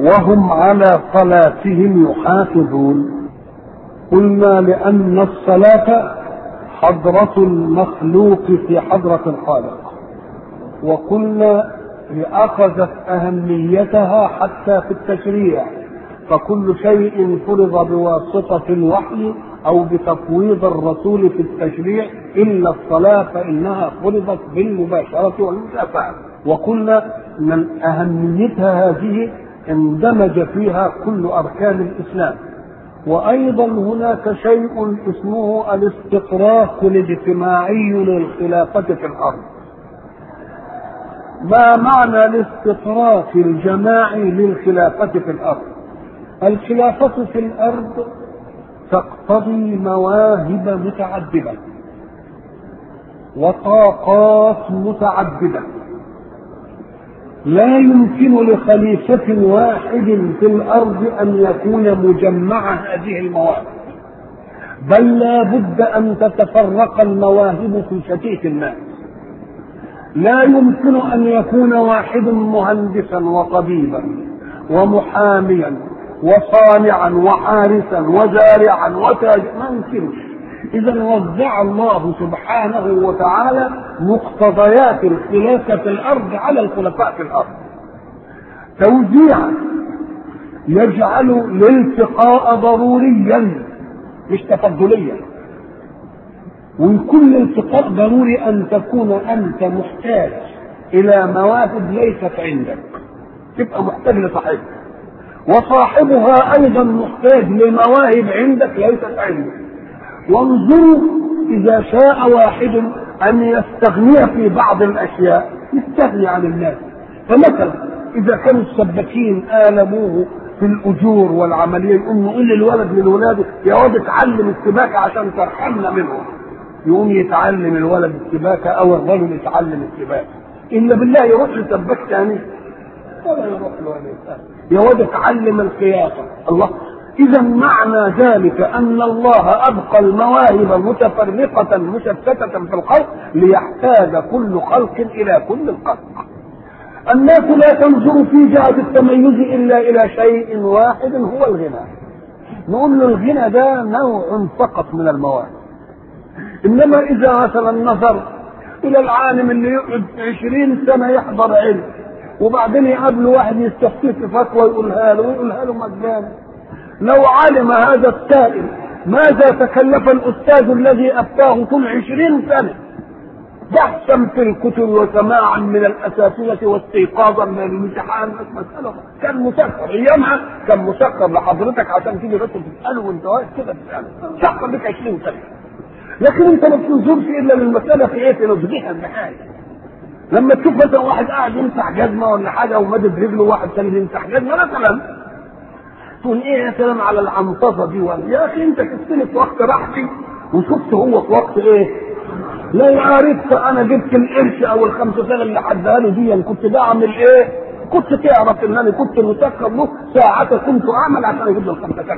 وهم على صلاتهم يحافظون قلنا لأن الصلاة حضرة المخلوق في حضرة الخالق وقلنا لأخذت أهميتها حتى في التشريع فكل شيء فرض بواسطة الوحي أو بتفويض الرسول في التشريع إلا الصلاة فإنها فرضت بالمباشرة والمكافأة وقلنا من أهميتها هذه اندمج فيها كل أركان الإسلام وأيضا هناك شيء اسمه الاستطراق الاجتماعي للخلافة في الأرض ما معنى الاستطراق الجماعي للخلافة في الأرض الخلافة في الأرض تقتضي مواهب متعددة وطاقات متعددة لا يمكن لخليفة واحد في الأرض أن يكون مجمع هذه المواهب بل لا بد أن تتفرق المواهب في شتيت الناس لا يمكن أن يكون واحد مهندسا وطبيبا ومحاميا وصانعا وحارسا وزارعا وتاجرا ما يمكنش اذا وزع الله سبحانه وتعالى مقتضيات الخلافه في الارض على الخلفاء في الارض توزيعا يجعل الالتقاء ضروريا مش تفضليا ويكون الالتقاء ضروري ان تكون انت محتاج الى مواهب ليست عندك تبقى محتاج لصاحبك وصاحبها ايضا محتاج لمواهب عندك ليست عندك وانظروا اذا شاء واحد ان يستغني في بعض الاشياء يستغني عن الناس فمثلا اذا كانوا السباكين الموه في الاجور والعمليه يقوم يقول للولد من ولاده يا واد اتعلم السباكه عشان ترحمنا منهم يقوم يتعلم الولد السباكه او الرجل يتعلم السباكه الا بالله يروح لسباك ثاني ولا يروح له ولا يا واد اتعلم الخياطه الله اذا معنى ذلك ان الله ابقى المواهب متفرقه مشتته في الخلق ليحتاج كل خلق الى كل الخلق الناس لا تنظر في جهه التميز الا الى شيء واحد هو الغنى نقول له الغنى ده نوع فقط من المواهب انما اذا مثلا نظر الى العالم اللي يقعد عشرين سنه يحضر علم وبعدين يقابله واحد يستفتيه في فتوى يقولها له ويقولها له مجانا لو علم هذا السائل ماذا تكلف الاستاذ الذي افتاه طول عشرين سنه بحثا في الكتب وسماعا من الاساتذه واستيقاظا من الامتحان مساله كان مسكر ايامها كان مسكر لحضرتك عشان تيجي بس تساله وانت واقف كده تساله مسكر بك 20 سنه لكن انت ما بتنظرش الا للمساله في ايه تنظريها بحاجه لما تشوف مثلا واحد قاعد يمسح جزمه ولا حاجه ومدد رجله واحد ثاني يمسح جزمه مثلا تقول ايه يا سلام على العنطزه دي ولا يا اخي انت كنت في وقت راحتي وشفت هو في وقت ايه لو عرفت انا جبت القرش او الخمسة سنة اللي حدها له دي كنت بعمل ايه؟ كنت تعرف ان انا كنت مسكر له ساعة كنت اعمل عشان اجيب له الخمسة سنة.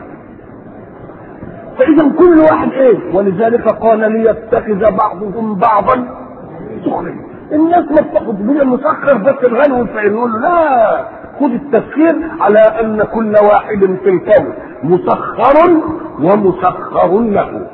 فاذا كل واحد ايه؟ ولذلك قال ليتخذ بعضهم بعضا سخريا. الناس ما بتاخد من المسخر بس الغني والفقير يقول له لا خد التفكير على ان كل واحد في الكون مسخر ومسخر له.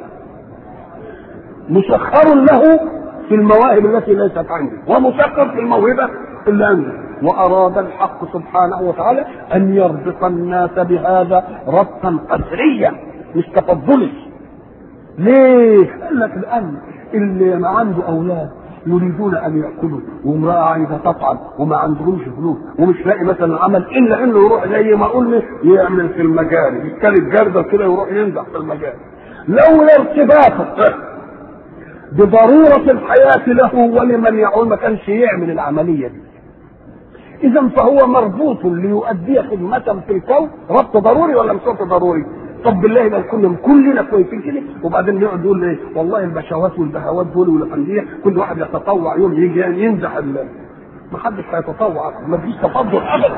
مسخر له في المواهب التي ليست عنده ومسخر في الموهبة اللي عنده وأراد الحق سبحانه وتعالى أن يربط الناس بهذا ربطا قسريا مش تفضلي ليه؟ قال لك الآن اللي ما عنده أولاد يريدون أن يأكلوا وامرأة عايزة تطعم وما عندهمش فلوس ومش لاقي مثلا عمل إلا إنه يروح زي ما قلنا يعمل في المجال يشتري الجردة كده يروح ينزح في المجال لولا ارتباطه بضرورة الحياة له ولمن يعول ما كانش يعمل العملية دي إذا فهو مربوط ليؤدي خدمة في الكون ربط ضروري ولا مش ربط ضروري؟ طب بالله لو كنا كلنا كويسين كده وبعدين نقعد نقول ايه والله البشوات والبهوات دول والافنديه كل واحد يتطوع يوم يجي ينزح ما حدش هيتطوع ما فيش تفضل ابدا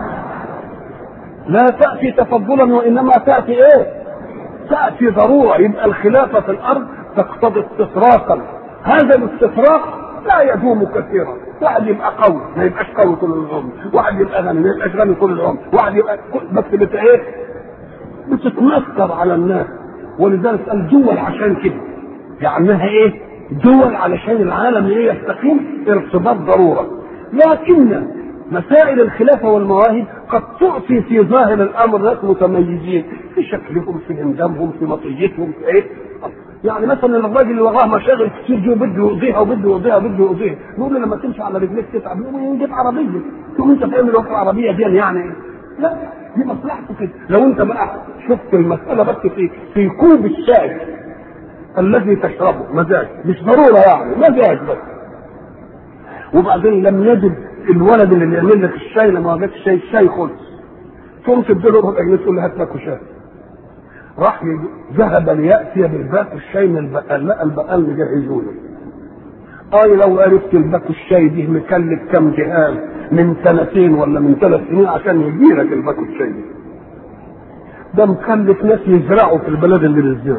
لا تاتي تفضلا وانما تاتي ايه؟ تاتي ضروره يبقى الخلافه في الارض تقتضي استطراقا هذا الاستطراق لا يدوم كثيرا واحد يبقى قوي ما يبقاش قوي طول العمر واحد يبقى غني ما يبقاش غني طول العمر واحد يبقى بس بت ايه بتتنكر على الناس ولذلك قال دول عشان كده جعلناها ايه دول علشان العالم ايه يستقيم ارتباط ضروره لكن مسائل الخلافه والمواهب قد تعطي في ظاهر الامر ناس متميزين في شكلهم في هندامهم في مطيتهم في ايه يعني مثلا الراجل اللي وراه مشاغل كتير دي وبده يقضيها وبده يقضيها وبده يقضيها يقول له لما تمشي على رجليك تتعب يقول نجيب عربيه تقوم انت تعمل وقت العربيه دي يعني لا دي مصلحته كده لو انت بقى شفت المساله بس في في كوب الشاي الذي تشربه مزاج مش ضروره يعني مزاج بس وبعدين لم يجد الولد اللي يعمل لك الشاي لما جاب الشاي الشاي خلص تقوم تديله ربع جنيه تقول له هات لك شاي راح ذهب لياتي بالباك الشاي من البقال لا البقال مجهزوا له اي لو عرفت الباك الشاي دي مكلف كم جهاز من سنتين ولا من ثلاث سنين عشان يجي لك الباك الشاي دي ده مكلف ناس يزرعوا في البلد اللي بيزرعوا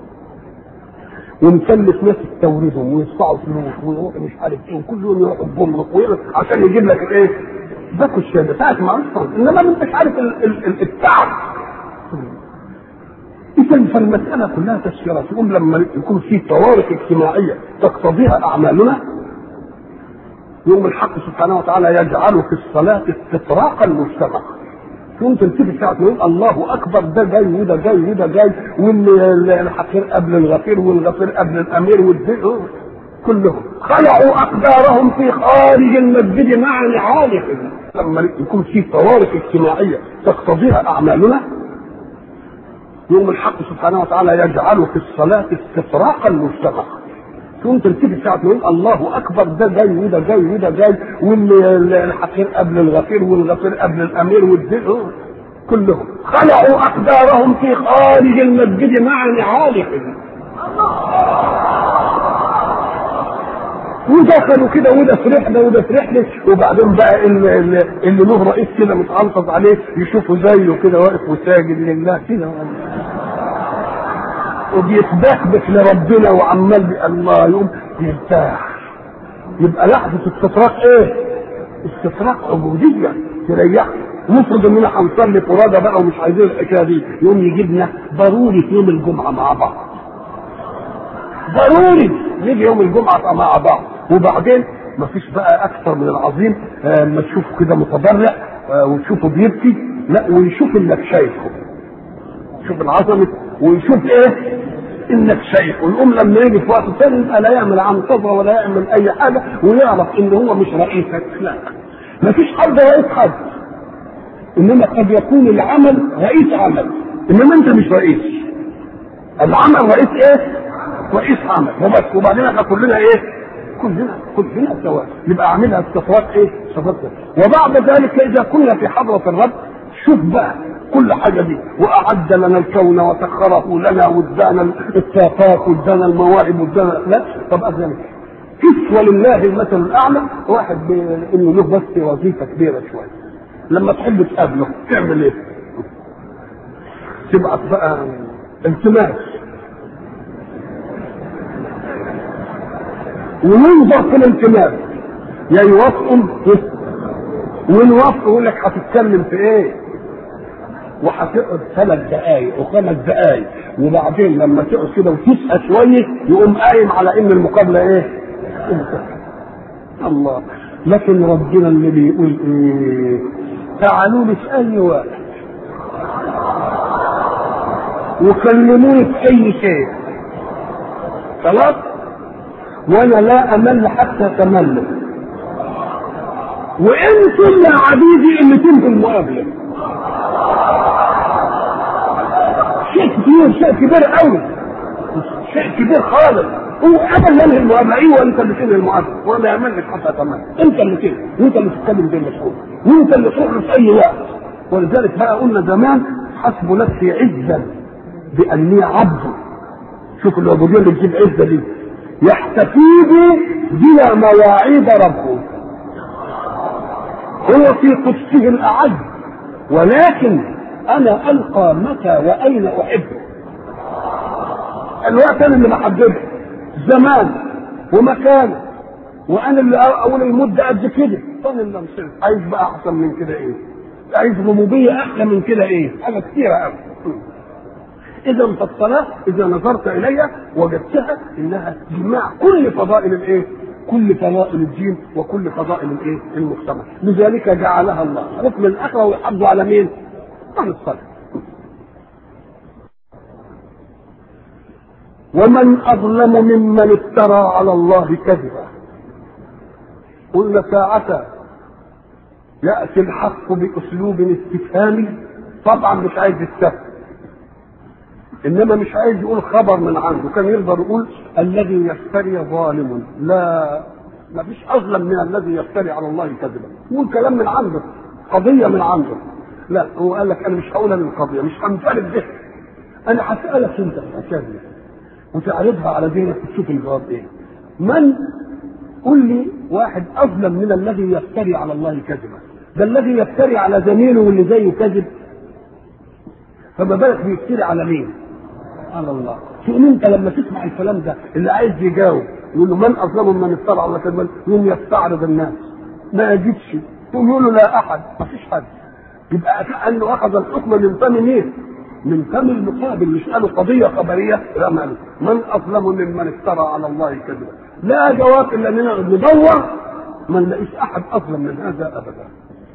ومكلف ناس يستوردهم ويدفعوا فلوس ويروحوا مش عارف ايه وكل يوم يروحوا بجمرك عشان يجيب لك الايه؟ باكو الشاي ده ساعه ما انما ما انتش عارف ال- ال- ال- التعب اذا فالمساله كلها تسييرات يقوم لما يكون في طوارئ اجتماعيه تقتضيها اعمالنا يوم الحق سبحانه وتعالى يجعل في الصلاه استطراقا مجتمع تقوم تلتفت ساعة يقول الله أكبر ده جاي وده جاي وده جاي والحقير قبل الغفير والغفير قبل الأمير والدين كلهم خلعوا أقدارهم في خارج المسجد مع نعالهم لما يكون في طوارئ اجتماعية تقتضيها أعمالنا يوم الحق سبحانه وتعالى يجعل في الصلاة استطراقا مجتمع تقوم تلتفت ساعة يقول الله أكبر ده جاي وده جاي وده جاي والحقير قبل الغفير والغفير قبل الأمير والدين كلهم خلعوا أقدارهم في خارج المسجد مع نعالهم ودخلوا كده وده في رحله وده في رحله وبعدين بقى اللي, اللي, اللي له رئيس كده متعنطز عليه يشوفوا زيه كده واقف وساجد لله كده وبيتبكبك لربنا وعمال بي الله يقوم يرتاح يبقى لحظه استطراق ايه؟ استطراق عبوديه تريح نفرض اننا هنصلي فرادى بقى ومش عايزين الحكايه دي يقوم يجيبنا ضروري في يوم الجمعه مع بعض ضروري نيجي يوم الجمعه مع بعض وبعدين مفيش بقى اكثر من العظيم لما آه تشوفه كده متضرع آه وتشوفه بيبكي لا ويشوف انك شايفه شوف العظمه ويشوف ايه انك شايفه ويقوم لما يجي في وقت ثاني يبقى لا يعمل عنطزه ولا يعمل اي حاجه ويعرف ان هو مش رئيسك لا مفيش حد رئيس حد انما قد يكون العمل رئيس عمل انما انت مش رئيس العمل رئيس ايه رئيس عمل وبس وبعدين احنا كلنا ايه كلنا كلنا سواء يبقى اعملها استطراق ايه استطراق وبعد ذلك اذا كنا في حضره الرب شوف بقى كل حاجه دي واعد لنا الكون وسخره لنا وادانا الطاقات وادانا المواهب وادانا لا طب ذلك كيف ولله المثل الاعلى واحد انه له بس وظيفه كبيره شويه لما تحب تقابله تعمل ايه؟ تبعت بقى التماس وننظر في الالتماس يا يوافقوا ونوافق يقول لك هتتكلم في ايه؟ وهتقعد ثلاث دقائق وخمس دقائق وبعدين لما تقعد كده وتسقى شويه يقوم قايم على ان المقابله ايه؟ الله لكن ربنا اللي بيقول ايه؟ تعالوا لي في اي وقت وكلموني في اي شيء خلاص؟ وانا لا امل حتى تملوا وانتم يا عبيدي اللي تنهوا المقابله شيء كبير شيء كبير قوي شيء كبير خالص هو انا اللي انهي المقابله ايوه انت اللي تنهي المقابله وانا ما يعملش حتى تمام انت اللي تنهي وانت اللي تتكلم زي المسؤول وانت اللي تروح في اي وقت ولذلك بقى قلنا زمان حسب نفسي عزا باني عبد شوف العبوديه اللي تجيب عزه دي يحتفيد بلا مواعيد ربه هو في قدسه الأعز ولكن أنا ألقى متى وأين أحبه الوقت أنا اللي بحدده زمان ومكان وانا اللي اقول المده قد كده فانا اللي مصير عايز بقى احسن من كده ايه عايز ربوبيه احلى من كده ايه حاجه كتيره قوي اذا فالصلاه اذا نظرت اليها وجدتها انها جماع كل فضائل الايه كل فضائل الدين وكل فضائل الايه المجتمع لذلك جعلها الله حكم الاخره ويحافظ على مين على الصلاه ومن اظلم ممن افترى على الله كذبا قلنا ساعة يأتي الحق بأسلوب استفهامي طبعا مش عايز يستفهم إنما مش عايز يقول خبر من عنده كان يقدر يقول الذي يفتري ظالم لا ما فيش أظلم من الذي يفتري على الله كذبا يقول كلام من عنده قضية من عنده لا هو قال لك أنا مش هقول القضية مش هنفرد به أنا هسألك أنت الحكاية وتعرضها على ذهنك وتشوف الجواب إيه من قل لي واحد اظلم من الذي يفتري على الله كذبا ده الذي يفتري على زميله واللي زيه كذب فما بالك بيفتري على مين على الله تقول انت لما تسمع الكلام ده اللي عايز يجاوب يقول له من اظلم من افترى على الله كذبا يقوم يستعرض الناس ما يجدش تقول له لا احد ما فيش حد يبقى كانه اخذ الحكم من فم مين من فم المقابل مش قالوا قضيه خبريه لا ماله من اظلم ممن افترى على الله كذبا لا جواب الا اننا ندور ما نلاقيش احد اظلم من هذا ابدا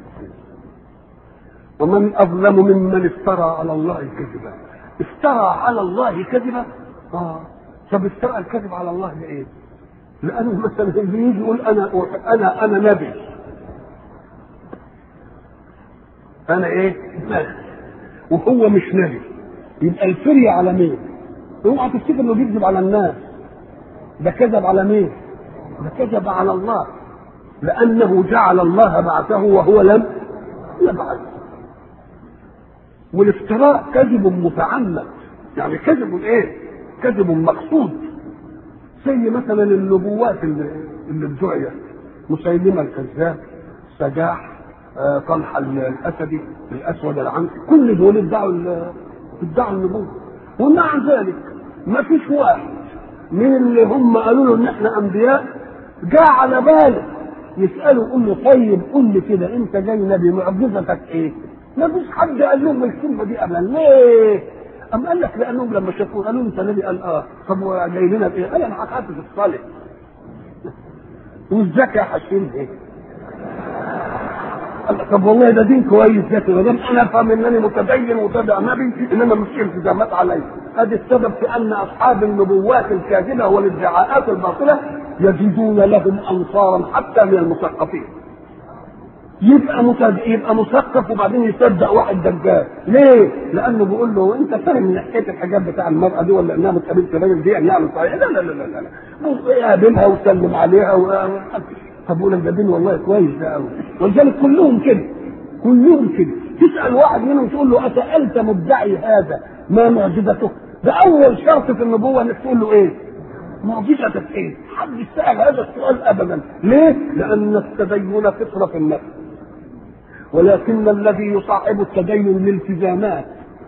ومن اظلم ممن افترى على الله كذبا افترى على الله كذبا اه طب افترى الكذب على الله لايه لانه مثلا يجي يقول انا انا انا نبي انا ايه نبي وهو مش نبي يبقى الفري على مين اوعى تفتكر انه بيكذب على الناس ده كذب على مين؟ ده كذب على الله لأنه جعل الله بعثه وهو لم يبعث والافتراء كذب متعمد يعني كذب ايه؟ كذب مقصود زي مثلا النبوات اللي اللي ادعيت مسيلمة الكذاب سجاح آه، طلحة الأسدي الأسود العنسي كل دول ادعوا ادعوا النبوة ومع ذلك ما فيش واحد من اللي هم قالوا له ان احنا انبياء جاء على باله يسالوا يقول له طيب قول لي كده انت جاي نبي معجزتك ايه؟ ما فيش حد قال لهم الكلمه دي ابدا ليه؟ أم قال لك لانهم لما شافوه قالوا انت نبي قال اه طب جاي لنا بايه؟ قال انا هحافظ الصالح والزكاه هشيل ايه؟ قال طب والله ده دين كويس ده ما دام انا افهم انني متدين وتابع نبي انما مش التزامات علي ادي السبب في ان اصحاب النبوات الكاذبه والادعاءات الباطله يجدون لهم انصارا حتى من المثقفين يبقى متد... يبقى مثقف وبعدين يصدق واحد دجال ليه؟ لانه بيقول له انت فاهم من حكايه الحجاب بتاع المراه دي ولا انها متقابلت الراجل دي يعني صحيح لا لا لا لا لا يقابلها ويسلم عليها و... طب يقول لك ده دين والله كويس ده قوي ولذلك كلهم كده كلهم كده تسال واحد منهم تقول له اسالت مدعي هذا ما معجزته ده اول شرط في النبوه انك تقول له ايه معجزتك ايه حد سال هذا السؤال ابدا ليه لان التدين فطره في النفس ولكن الذي يصاحب التدين الالتزامات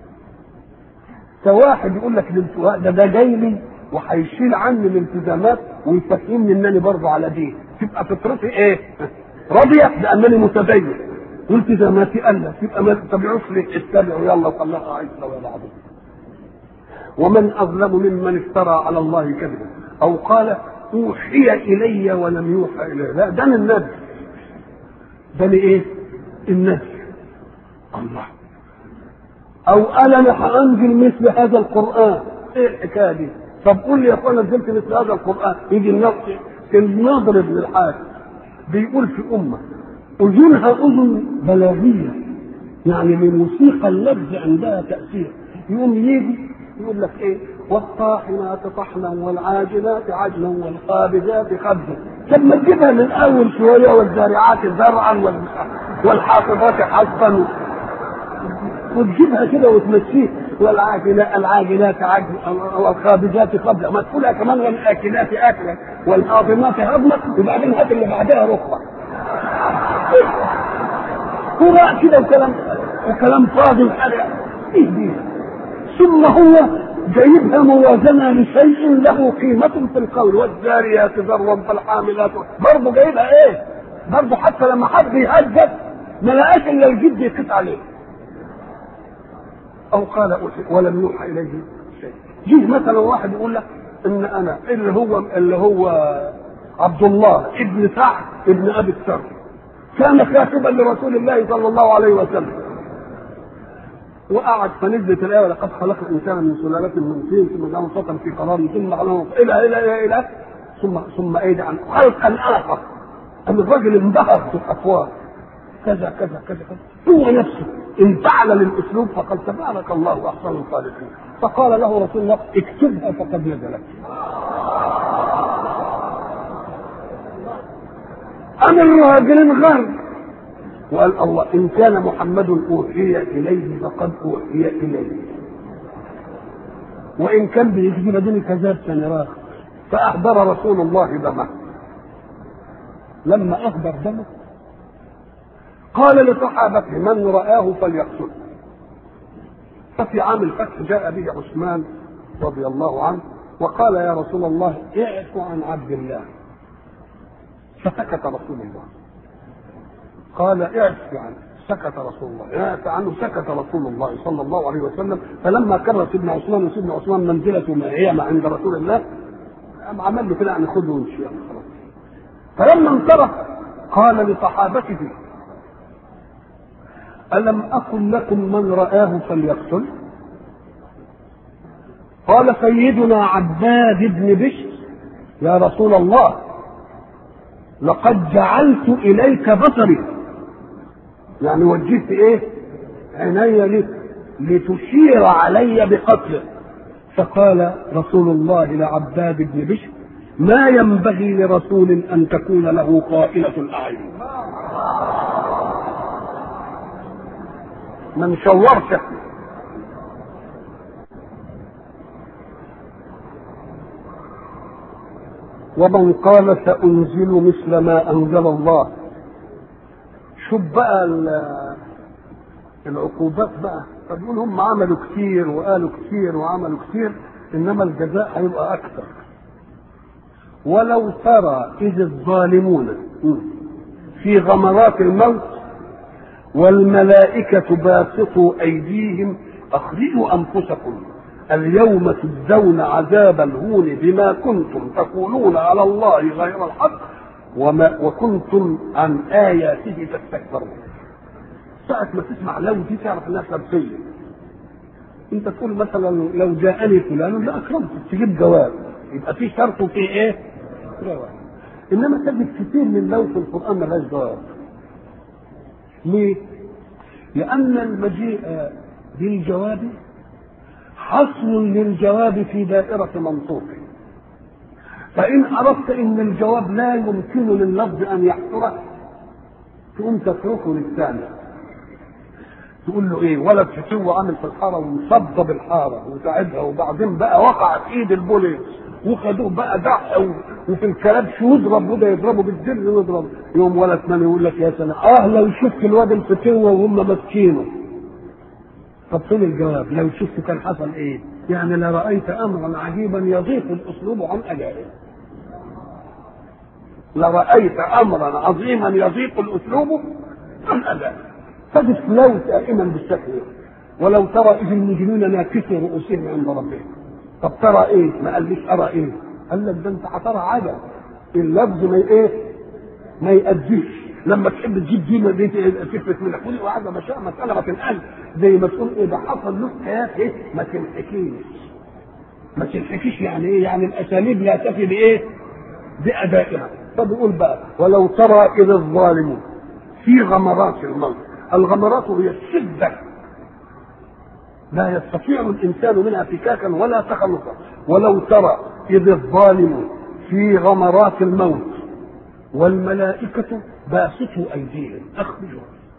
فواحد يقول لك ده ده جاي لي وهيشيل عني الالتزامات ويفهمني انني برضه على دين تبقى فطرتي ايه؟ راضيه بانني متدين والتزاماتي الا تبقى ما تتبعوش ليه اتبعوا يلا وخلاها عيسى ويا بعض ومن اظلم ممن افترى على الله كذبا او قال اوحي الي ولم يوحى الي لا ده من النبي ده ايه؟ النبي الله او قال انا هانزل مثل هذا القران ايه الحكايه دي؟ طب قول لي يا اخوانا نزلت مثل هذا القران يجي النص الناظر بن الحارث بيقول في امه اذنها اذن بلاغيه يعني من موسيقى اللفظ عندها تاثير يقوم يجي يقول لك ايه والطاحنات طحنا والعاجلات عجلا والخابزات خبزا طب ما تجيبها من اول شويه والزارعات زرعا والحافظات حصا وتجيبها كده وتمشيه والعاجلات العاجلات عجل والخابزات قبل ما تقولها كمان والاكلات اكلا والهاضمات هضما وبعدين هات اللي بعدها ركبه هراء كده وكلام وكلام فاضي وحاجه ايه دي ثم هو جايبها موازنة لشيء له قيمة في القول والذاريات ذروا فالحاملات برضه جايبها ايه؟ برضه حتى لما حد يهجد ما لقاش الا الجد يقيس عليه. او قال ولم يوحى اليه شيء. جه مثلا واحد يقول لك ان انا اللي هو اللي هو عبد الله ابن سعد ابن ابي السر كان كاتبا لرسول الله صلى الله عليه وسلم وقعد فنزلت الايه ولقد خلق الانسان من سلاله من طين ثم جعل نطفه في قرار ثم على الى الى الى الى ثم ثم ايد عن خلقا اخر ان الرجل انبهر في الاقوال كذا كذا كذا كذا هو نفسه انفعل للاسلوب فقال تبارك الله احسن الخالقين فقال له رسول الله اكتبها فقد نزلت أنا الراجل غر وقال الله إن كان محمد أوحي إليه فقد أوحي إليه وإن كان بيكذب دين كذاب سنراه فأحضر رسول الله دمه لما أحضر دمه قال لصحابته من رآه فليقتله ففي عام الفتح جاء به عثمان رضي الله عنه وقال يا رسول الله اعف عن عبد الله فسكت رسول الله قال اعف عنه سكت رسول الله اعف عنه سكت رسول الله صلى الله عليه وسلم فلما كرر سيدنا عثمان وسيدنا عثمان منزلته ما هي ما عند رسول الله قام عمل له كده يعني خذه وامشي يعني خلاص فلما انصرف قال لصحابته ألم أقل لكم من رآه فليقتل قال سيدنا عباد بن بشر يا رسول الله لقد جعلت إليك بصري يعني وجهت إيه عيني لك لتشير علي بقتله فقال رسول الله لعباد بن بشر ما ينبغي لرسول أن تكون له قائلة الأعين ما نشورش ومن قال سأنزل مثل ما أنزل الله شوف بقى العقوبات بقى فبيقول هم عملوا كتير وقالوا كتير وعملوا كتير إنما الجزاء هيبقى أكثر ولو ترى إذ الظالمون في غمرات الموت والملائكة باسطوا أيديهم أخرجوا أنفسكم اليوم تجزون عذاب الهون بما كنتم تقولون على الله غير الحق وما وكنتم عن آياته تستكبرون ساعة ما تسمع لو دي تعرف انها سبسية انت تقول مثلا لو جاءني فلان لأكرمت تجيب جواب يبقى في شرط وفي ايه؟ جواب انما تجد كتير من لو في القرآن ملهاش جواب ليه؟ لأن المجيء بالجواب حصر للجواب في دائرة منطوقه فإن أردت أن الجواب لا يمكن لللفظ أن يحصره تقوم تتركه للثاني تقول له ايه ولد فتوه عامل في الحاره ومصدب الحاره وتعبها وبعدين بقى وقع في ايد البوليس وخدوه بقى دح وفي الكلبش يضرب وده يضربه بالدر يضرب يوم ولد ثاني يقول لك يا سلام اه لو شفت الواد الفتوه وهم ماسكينه طب فين الجواب؟ لو شفت كان حصل ايه؟ يعني لرأيت امرا عجيبا يضيق الاسلوب عن ادائه. لرأيت امرا عظيما يضيق الاسلوب عن ادائه. تجد لو دائما بالشكل ولو ترى اذ المجرمون ناكسوا رؤوسهم عند ربهم. طب ترى ايه؟ ما قاليش ارى ايه؟ قال لك ده انت هترى عجب. اللفظ ما ايه؟ ما يأديش. لما تحب تجيب دي دي تفلت منك ودي وقاعده مشاء مساله ما تنقل زي ما تقول ايه ده حصل له حياه ايه ما تنحكيش ما تنحكيش يعني ايه يعني الاساليب لا تفي بايه بادائها فبيقول بقى ولو ترى اذا الظالمون في غمرات الموت الغمرات هي الشده لا يستطيع الانسان منها فكاكا ولا تخلصا ولو ترى اذ الظالمون في غمرات الموت والملائكة باسطوا أيديهم أخرجوا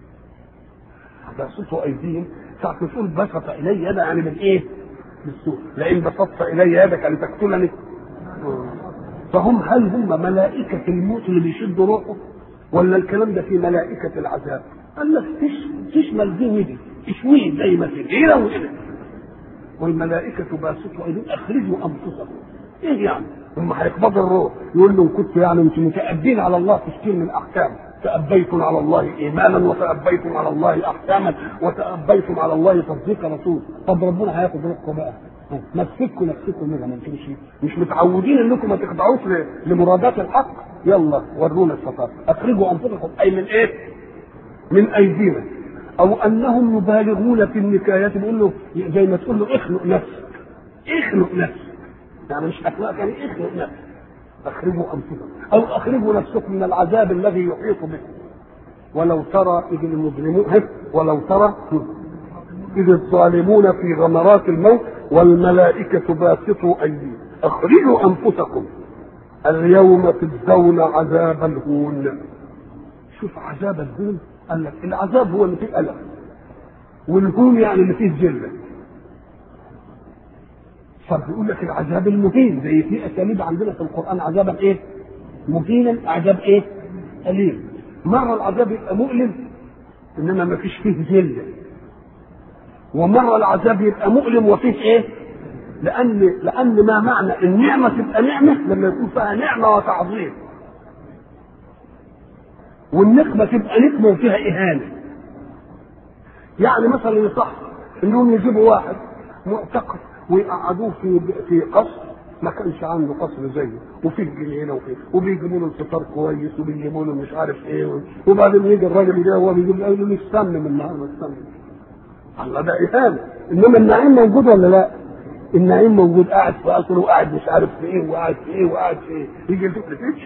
باسطوا أيديهم ساعة ما تقول بسط إلي يدا يعني من إيه؟ بالسوء لئن بسطت إلي يدك أن تقتلني فهم هل هم ملائكة الموت اللي بيشدوا روحه ولا الكلام ده في ملائكة العذاب؟ قال لك تشمل دي ودي تشويه زي ما في هنا وهنا والملائكه باسطوا ايديهم اخرجوا انفسكم ايه يعني؟ هم هيقبضوا الروح يقول لهم كنت يعني انتم متأبين على الله في كثير من الاحكام تأبيتم على الله ايمانا وتأبيتم على الله احكاما وتأبيتم على الله تصديق رسول طب ربنا هياخد روحكم بقى مسكوا نفسكم منها ما انتم مش مش متعودين انكم ما تخضعوش لمرادات الحق يلا ورونا السفر اخرجوا انفسكم اي من ايه؟ من ايدينا او انهم يبالغون في النكايات بيقول له زي ما تقول له اخلق نفسك اخلق نفسك يعني مش اخلاق يعني اخلق نفسك اخرجوا انفسكم او اخرجوا نفسكم من العذاب الذي يحيط بكم ولو ترى اذ المجرمون ولو ترى اذ الظالمون في غمرات الموت والملائكة باسطوا أيديهم أخرجوا أنفسكم اليوم تجزون عذاب الهون شوف عذاب الهون قال لك العذاب هو اللي فيه ألم والهون يعني اللي فيه ذلة فبيقول لك العذاب المهين زي في اساليب عندنا في القران عذابا ايه؟ مهينا عذاب ايه؟ اليم مره العذاب يبقى مؤلم انما ما فيش فيه ذله ومره العذاب يبقى مؤلم وفيه ايه؟ لان لان ما معنى النعمه تبقى نعمه لما يكون فيها نعمه وتعظيم والنقمه تبقى نقمه وفيها اهانه يعني مثلا يصح انهم يجيبوا واحد معتقد ويقعدوه في في قصر ما كانش عنده قصر زيه وفيه جنينه وفيه وبيجيبوا له الفطار كويس وبيجيبوا له مش عارف ايه وبعدين يجي الراجل ده هو بيجيب له مستمم النهارده مستمم الله ده اهانه انما النعيم موجود ولا لا؟ النعيم موجود قاعد في قصر وقاعد مش عارف في ايه وقاعد في ايه وقاعد في ايه يجي الفكر فيش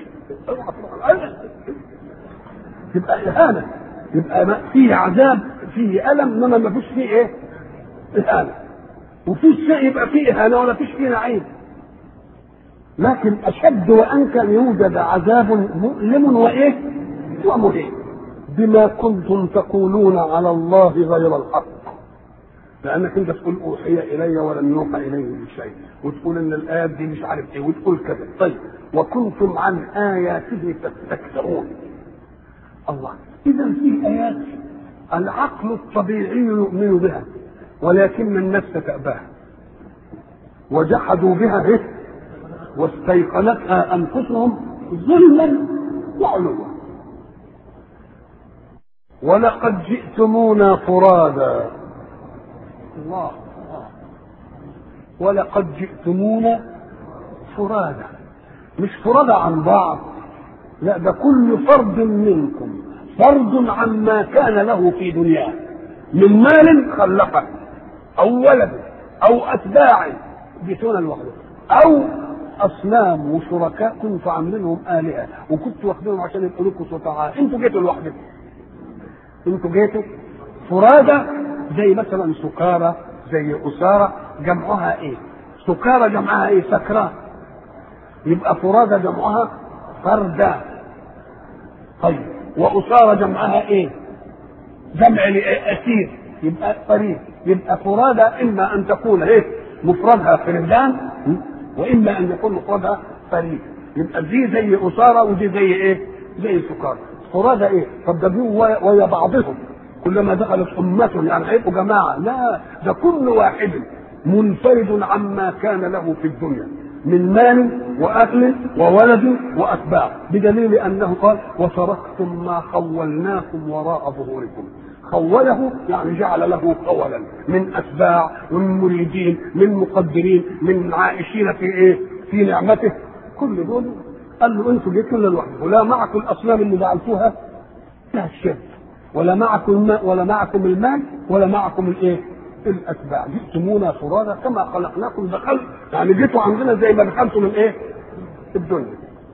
تبقى اهانه يبقى فيه عذاب فيه الم انما ما فيش فيه ايه؟ اهانه وفي شيء يبقى فيه اهانه ولا فيش فيه نعيم لكن اشد وانكى ان يوجد عذاب مؤلم وايه ومهين بما كنتم تقولون على الله غير الحق لانك انت تقول اوحي الي ولم يوحى الي بشيء وتقول ان الايات دي مش عارف ايه وتقول كذا طيب وكنتم عن اياته تستكثرون الله اذا في ايات العقل الطبيعي يؤمن بها ولكن النفس تأباها وجحدوا بها به واستيقنتها انفسهم ظلما وعلوا ولقد جئتمونا فرادا الله ولقد جئتمونا فرادا مش فرادا عن بعض لا ده كل فرد منكم فرد عما كان له في دنياه من مال خلقه او ولد او اتباع بيتونا لوحده او اصنام وشركاء كنتوا عاملينهم الهه وكنتوا واخدينهم عشان يبقوا لكم شفعاء انتوا جيتوا لوحدكم انتوا جيتوا فرادى زي مثلا سكارى زي أسارة جمعها ايه؟ سكارى جمعها ايه؟ سكران يبقى فرادى جمعها فردا طيب وأسارة جمعها ايه؟ جمع أسير يبقى قريب يبقى فرادى إما أن تكون ايه؟ مفردها فردان وإما أن يكون مفردها فريد يبقى دي زي أسارة ودي زي ايه؟ زي سكارى فرادى ايه؟ طب ده ويا بعضهم كلما دخلت أمة يعني هيبقوا جماعة لا ده كل واحد منفرد عما كان له في الدنيا من مال وأهل وولد وأتباع بدليل أنه قال وتركتم ما خولناكم وراء ظهوركم خوله يعني جعل له خولا من أتباع ومن مريدين من مقدرين من عائشين في إيه في نعمته كل دول قال له انتوا جيتوا لوحدكم لا معكم الاصنام اللي جعلتوها لا الشرك ولا معكم الماء ولا معكم المال ولا معكم الايه؟ الاتباع جئتمونا فرادا كما خلقناكم دخلت يعني جيتوا عندنا زي ما دخلتوا من ايه؟ الدنيا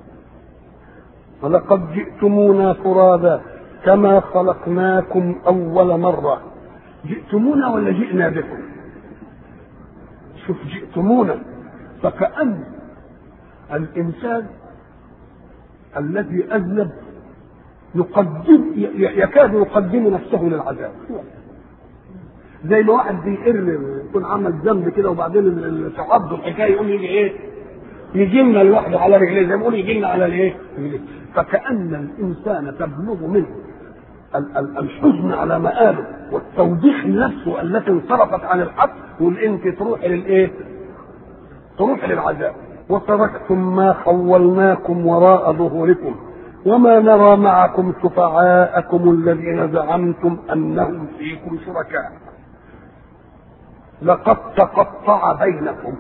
ولقد جئتمونا فرادا كما خلقناكم اول مره جئتمونا ولا جئنا بكم؟ شوف جئتمونا فكأن الإنسان الذي أذنب يقدم يكاد يقدم نفسه للعذاب زي ما واحد بيقر يكون عمل ذنب كده وبعدين تعض الحكايه يقوم يجي ايه؟ يجي لنا لوحده على رجليه زي ما يقول يجي لنا على الايه؟ فكأن الانسان تبلغ منه الحزن على مآله والتوبيخ نفسه التي انصرفت عن الحق يقول انت تروحي للايه؟ تروحي للعذاب وتركتم ما خولناكم وراء ظهوركم وما نرى معكم شفعاءكم الذين زعمتم انهم فيكم شركاء لقد تقطع بينكم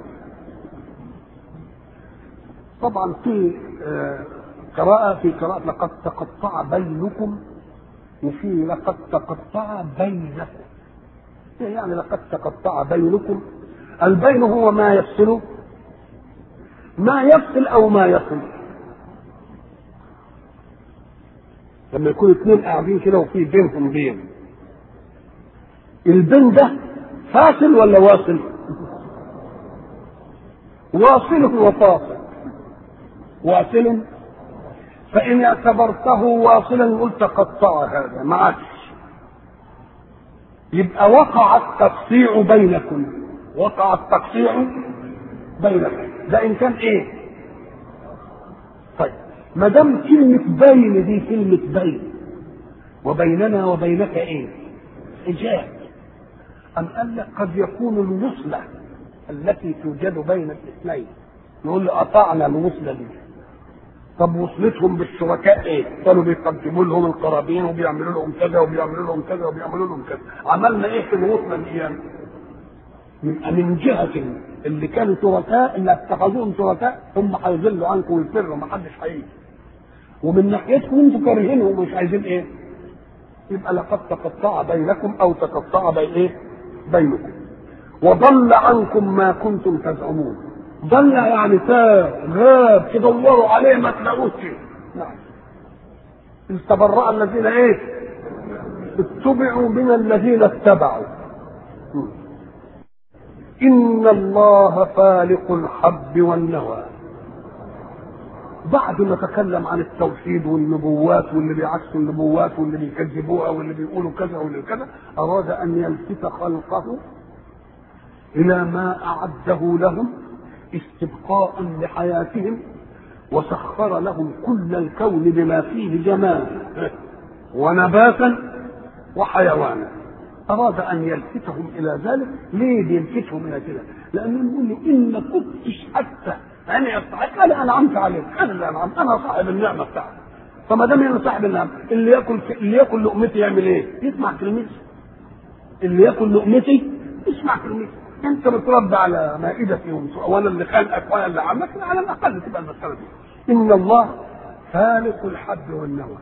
طبعا في قراءة في قراءة لقد تقطع بينكم وفي لقد تقطع بينكم يعني لقد تقطع بينكم البين هو ما يفصل ما يفصل او ما يصل لما يكون اثنين قاعدين كده وفي بينهم بين البين ده فاصل ولا واصل واصل وفاصل واصل فإن اعتبرته واصلا قلت قطع هذا ما عادش يبقى وقع التقطيع بينكم وقع التقطيع بينكم ده إن كان إيه؟ طيب ما دام كلمة بين دي كلمة بين وبيننا وبينك إيه؟ حجاب أم قال لك قد يكون الوصلة التي توجد بين الاثنين نقول له قطعنا الوصلة دي طب وصلتهم بالشركاء ايه؟ كانوا بيقدموا لهم القرابين وبيعملوا لهم كذا وبيعملوا لهم كذا وبيعملوا لهم كذا، عملنا ايه في الوصله دي يعني؟ يبقى من جهة اللي كانوا شركاء اللي اتخذوهم شركاء هم هيضلوا عنكم ويفروا ما حدش هيجي. ومن ناحيتكم انتوا كارهينهم ومش عايزين ايه؟ يبقى لقد تقطع بينكم او تقطع بين ايه؟ بينكم. وضل عنكم ما كنتم تزعمون. ضل يعني تاه غاب تدوروا عليه ما تلاقوش نعم استبرأ الذين ايه اتبعوا من الذين اتبعوا إن الله فالق الحب والنوى بعد ما تكلم عن التوحيد والنبوات واللي بيعكسوا النبوات واللي بيكذبوها واللي بيقولوا كذا واللي كذا أراد أن يلفت خلقه إلى ما أعده لهم استبقاء لحياتهم وسخر لهم كل الكون بما فيه جمال ونباتا وحيوانا أراد أن يلفتهم إلى ذلك ليه بيلفتهم إلى كده؟ لأنه يقول له إن ما كنتش حتى أنا أستحق أنا أنعمت عليك أنا اللي أنعمت أنا صاحب النعمة بتاعتي فما دام أنا صاحب النعمة اللي ياكل اللي ياكل لقمتي يعمل إيه؟ يسمع كلمتي اللي ياكل لقمتي يسمع كلمتي انت متربى على مائدتي وانا اللي خلقك وانا اللي عملك على الاقل تبقى المساله دي ان الله فالق الحب والنوى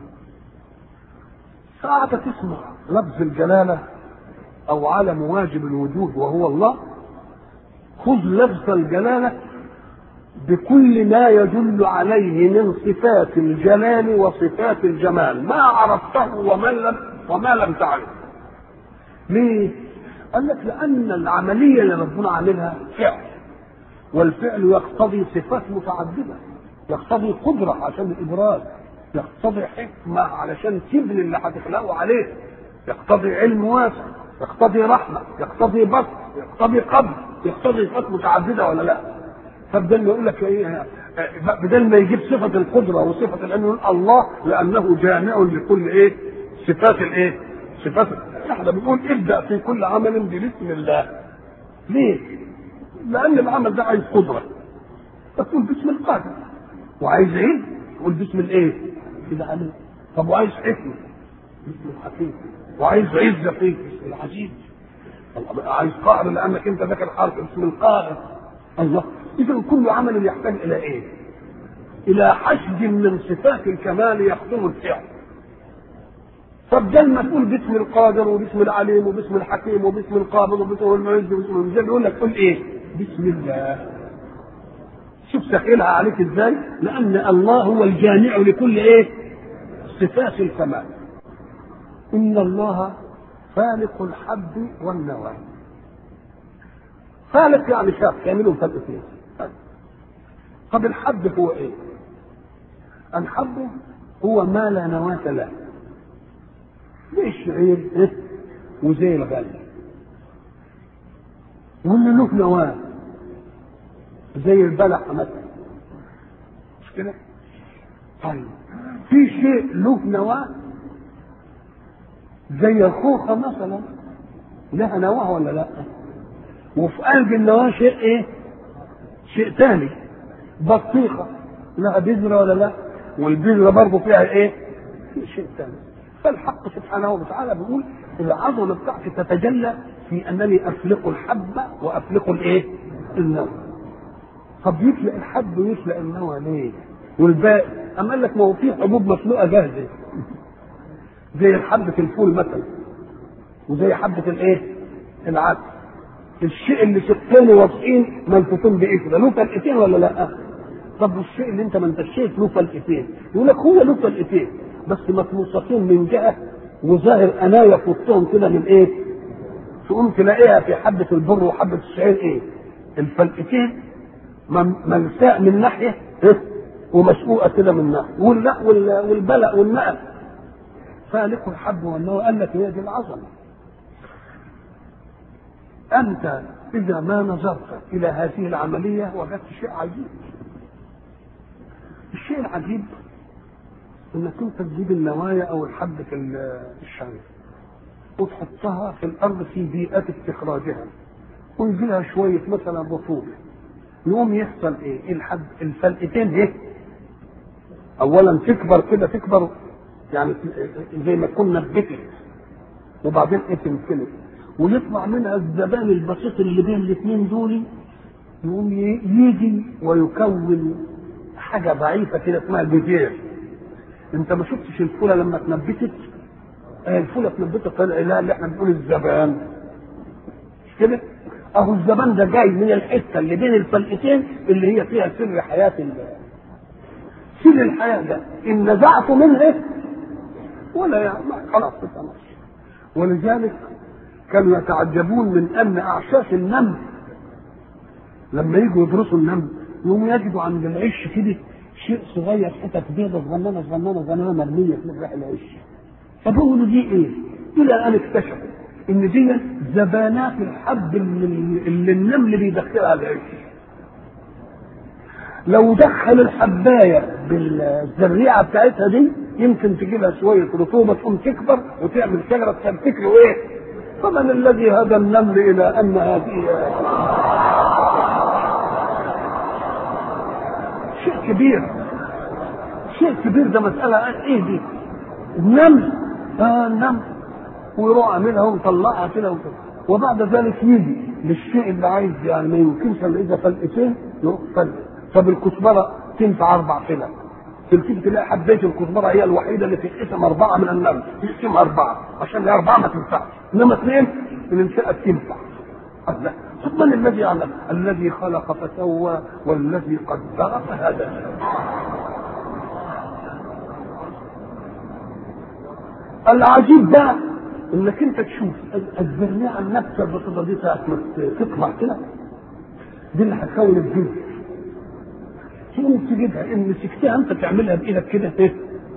ساعة تسمع لفظ الجلالة أو علم واجب الوجود وهو الله خذ لفظ الجلالة بكل ما يدل عليه من صفات الجلال وصفات الجمال ما عرفته وما لم وما لم تعرف ليه؟ قال لك لأن العملية اللي ربنا عاملها فعل والفعل يقتضي صفات متعددة يقتضي قدرة عشان الإبراز يقتضي حكمة علشان تبني اللي هتخلقه عليه يقتضي علم واسع يقتضي رحمة يقتضي بسط يقتضي قبض يقتضي صفات متعددة ولا لا فبدل ما يقول لك ايه بدل ما يجيب صفة القدرة وصفة العلم الله لأنه جامع لكل ايه صفات الايه صفات احنا بنقول ابدا في كل عمل ببسم الله ليه؟ لان العمل ده عايز قدره تقول باسم القادر وعايز ايه؟ تقول باسم الايه؟ كده عليه طب وعايز حكمه باسم الحكيم وعايز عزه فيه باسم العزيز عايز قهر لانك انت ذاكر حرف باسم القاهر الله اذا كل عمل يحتاج الى ايه؟ الى حشد من صفات الكمال يخدم الفعل فبدل ما تقول باسم القادر وباسم العليم وباسم الحكيم وباسم القابض وباسم المعز وباسم المجد يقول لك قل ايه؟ بسم الله. شوف سهلها عليك ازاي؟ لان الله هو الجامع لكل ايه؟ صفات الكمال. ان الله فالق الحب والنوى. فالق يعني شاف يعملوا فلقتين. طب الحب هو ايه؟ الحب هو ما لا نواة له. زي الشعير إيه؟ وزي الغل ولا له نواه زي البلح مثلا مش كده؟ طيب في شيء له نواه زي الخوخة مثلا لها نواه ولا لا وفي قلب النواه شيء ايه شيء ثاني بطيخة لها بذرة ولا لا والبذرة برضه فيها ايه شيء ثاني فالحق سبحانه وتعالى بيقول العظمة بتاعتي تتجلى في انني افلق الحبة وافلق الايه النوى طب يفلق الحب ويفلق النوى ليه والباقي أما قال لك ما هو في حبوب مسلوقة جاهزة زي حبة الفول مثلا وزي حبة الايه العدس الشيء اللي شقين واضحين ملفوفين بقشره له فلقتين ولا لا؟ طب الشيء اللي انت ما انت شايف له فلقتين يقول لك هو له فلقتين بس مطموستين من جهه وظاهر انايا في وسطهم كده من ايه؟ تقوم تلاقيها في حبه البر وحبه الشعير ايه؟ الفلقتين ملساء من ناحيه إيه؟ ومسقوقه كده من ناحيه واللا والبلق والنقل فالق الحب والنوى قال لك هي دي العظمه أنت إذا ما نظرت إلى هذه العملية وجدت شيء عجيب. الشيء العجيب إنك أنت تجيب النوايا أو الحبة الشعير وتحطها في الأرض في بيئة استخراجها ويجيلها شوية مثلا رطوبة يقوم يحصل إيه؟ الحب الفلقتين إيه؟ أولا تكبر كده تكبر يعني زي ما تكون نبتت وبعدين إيه تنفلت ويطلع منها الزبان البسيط اللي بين الاثنين دول يقوم يجي ويكون حاجه ضعيفه كده اسمها البذير انت ما شفتش الفوله لما اتنبتت آه الفوله اتنبتت طلع لها اللي احنا بنقول الزبان مش كده اهو الزبان ده جاي من الحته اللي بين الفلقتين اللي هي فيها سر حياه الله سر الحياه ده ان نزعت منه ولا يعني خلاص ماشي ولذلك كانوا يتعجبون من ان اعشاش النمل لما يجوا يدرسوا النمل يقوموا يجدوا عند العش كده شيء صغير حتت بيضة صغننة صغننة صغننة مرمية في مفرح العش فبيقولوا دي ايه؟ إلى أن اكتشفوا إن دي زبانات الحب اللي, اللي النمل بيدخلها العش لو دخل الحباية بالزريعة بتاعتها دي يمكن تجيبها شوية رطوبة تقوم تكبر وتعمل شجرة تفتكروا ايه؟ فمن الذي هدى النمل الى ان هذه شيء كبير شيء كبير ده مسألة ايه دي النمل اه النمل ويروح عاملها ومطلعها كده وكده وبعد ذلك يجي للشيء اللي عايز يعني ما يمكنش الا اذا فلقتين يروح فلق طب الكزبره تنفع اربع فلق تلتفت تلاقي حبايه الكزبره هي الوحيده اللي تنقسم اربعه من النمل تقسم اربعه عشان الاربعه ما تنفعش انما اثنين الانشاء تنفع الله طب من الذي يعلم الذي خلق فسوى والذي قدر فهدى العجيب بقى انك انت تشوف الزرنيعه النبته البسيطه دي ساعه ما تطلع كده دي اللي هتكون الجزء تقوم تجيبها ان مسكتها انت تعملها بايدك كده ايه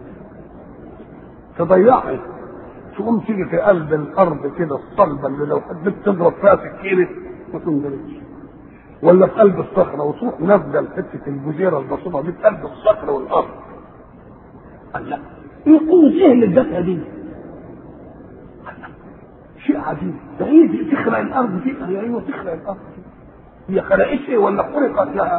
تضيعها تقوم تيجي في قلب الارض كده الصلبه اللي لو حبيت تضرب فيها سكينه ما تنضربش ولا في قلب الصخره وتروح نفضل حته الجزيره البسيطه دي في قلب الصخره والارض قال لا ايه قوه ايه اللي ادتها دي؟ شيء عجيب ده ايه دي تخلق الارض دي؟ هي ايوه تخلق الارض دي هي خلقتش ولا خلقت لها؟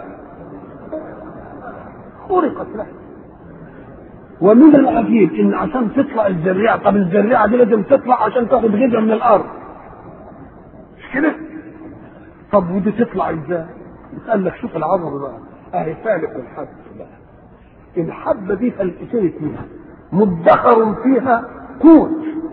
خلقت لها ومن العجيب ان عشان تطلع الزريعه طب الزريعه دي لازم تطلع عشان تاخد غذاء من الارض مش كده؟ طب ودي تطلع ازاي؟ قال لك شوف العظمه بقى اهي فالق الحب بقى الحبه دي فلقتين منها مدخر فيها قوت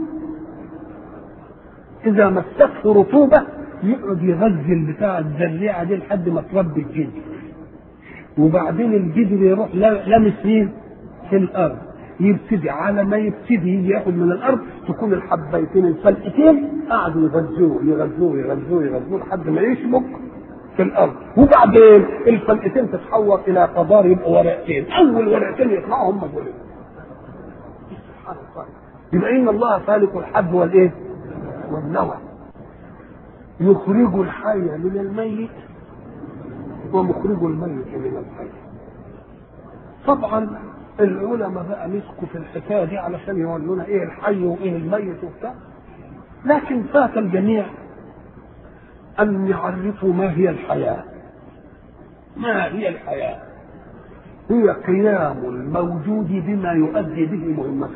اذا مسته رطوبه يقعد يغذي البتاع الزريعه دي لحد ما تربي الجلد وبعدين الجدر يروح لامس فين؟ في الارض يبتدي على ما يبتدي يجي ياخد من الارض تكون الحبيتين الفلقتين قعدوا يغذوه يغذوه يغذوه يغذوه لحد ما يشبك في الارض وبعدين الفلقتين تتحول الى قضار يبقوا ورقتين اول ورقتين يطلعوا هم دول سبحان الله يبقى ان الله خالق الحب والايه؟ والنوى يخرج الحي من الميت ومخرج الميت من الحي طبعا العلماء بقى مسكوا في الحكايه دي علشان يقولوا ايه الحي وايه الميت وبتاع لكن فات الجميع ان يعرفوا ما هي الحياه ما هي الحياه هي قيام الموجود بما يؤدي به مهمته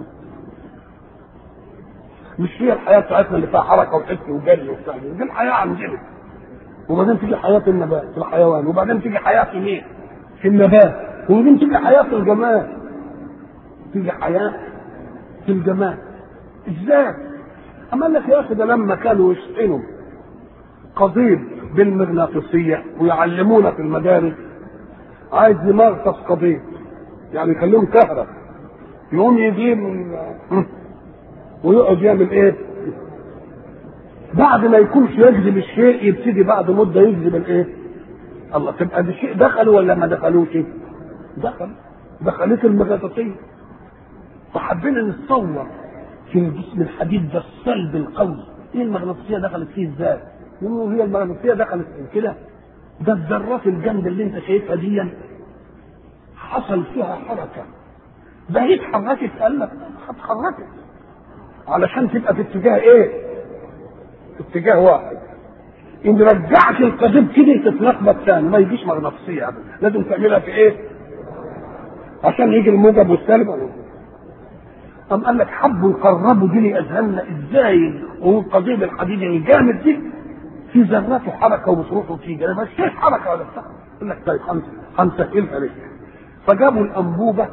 مش هي الحياه بتاعتنا اللي فيها حركه وحس وجري وبتاع دي الحياه عندنا وبعدين تيجي حياه النبات في الحيوان وبعدين تيجي حياه في مين؟ في النبات وبعدين تيجي حياه في الجماد تيجي حياه في الجماد ازاي؟ أما قال لك يا اخي ده لما كانوا يشحنوا قضيب بالمغناطيسيه ويعلمونا في المدارس عايز يمغطس قضيب يعني يخليهم كهرب يقوم يجيب ويقعد يعمل ايه؟ بعد ما يكونش يجذب الشيء يبتدي بعد مده يجذب الايه؟ الله تبقى ده شيء دخل ولا ما دخلوش؟ دخل دخلت المغناطيسيه فحبينا نتصور في الجسم الحديد ده الصلب القوي ايه المغناطيسيه دخلت فيه ازاي؟ يقولوا هي المغناطيسيه دخلت في كده ده الذرات الجامده اللي انت شايفها دي حصل فيها حركه ده هي اتحركت قال لك اتحركت علشان تبقى في اتجاه ايه؟ في اتجاه واحد ان رجعت القضيب كده تتلخبط ثاني ما يجيش مغناطيسيه ابدا لازم تعملها في ايه؟ عشان يجي الموجب والسالب أم قال لك حبوا يقربوا دي لاذهاننا ازاي والقضيب الحديد الجامد دي في ذراته حركه وبتروح وتيجي انا مش حركه ولا بتاع يقول لك طيب هنسهلها لك فجابوا الانبوبه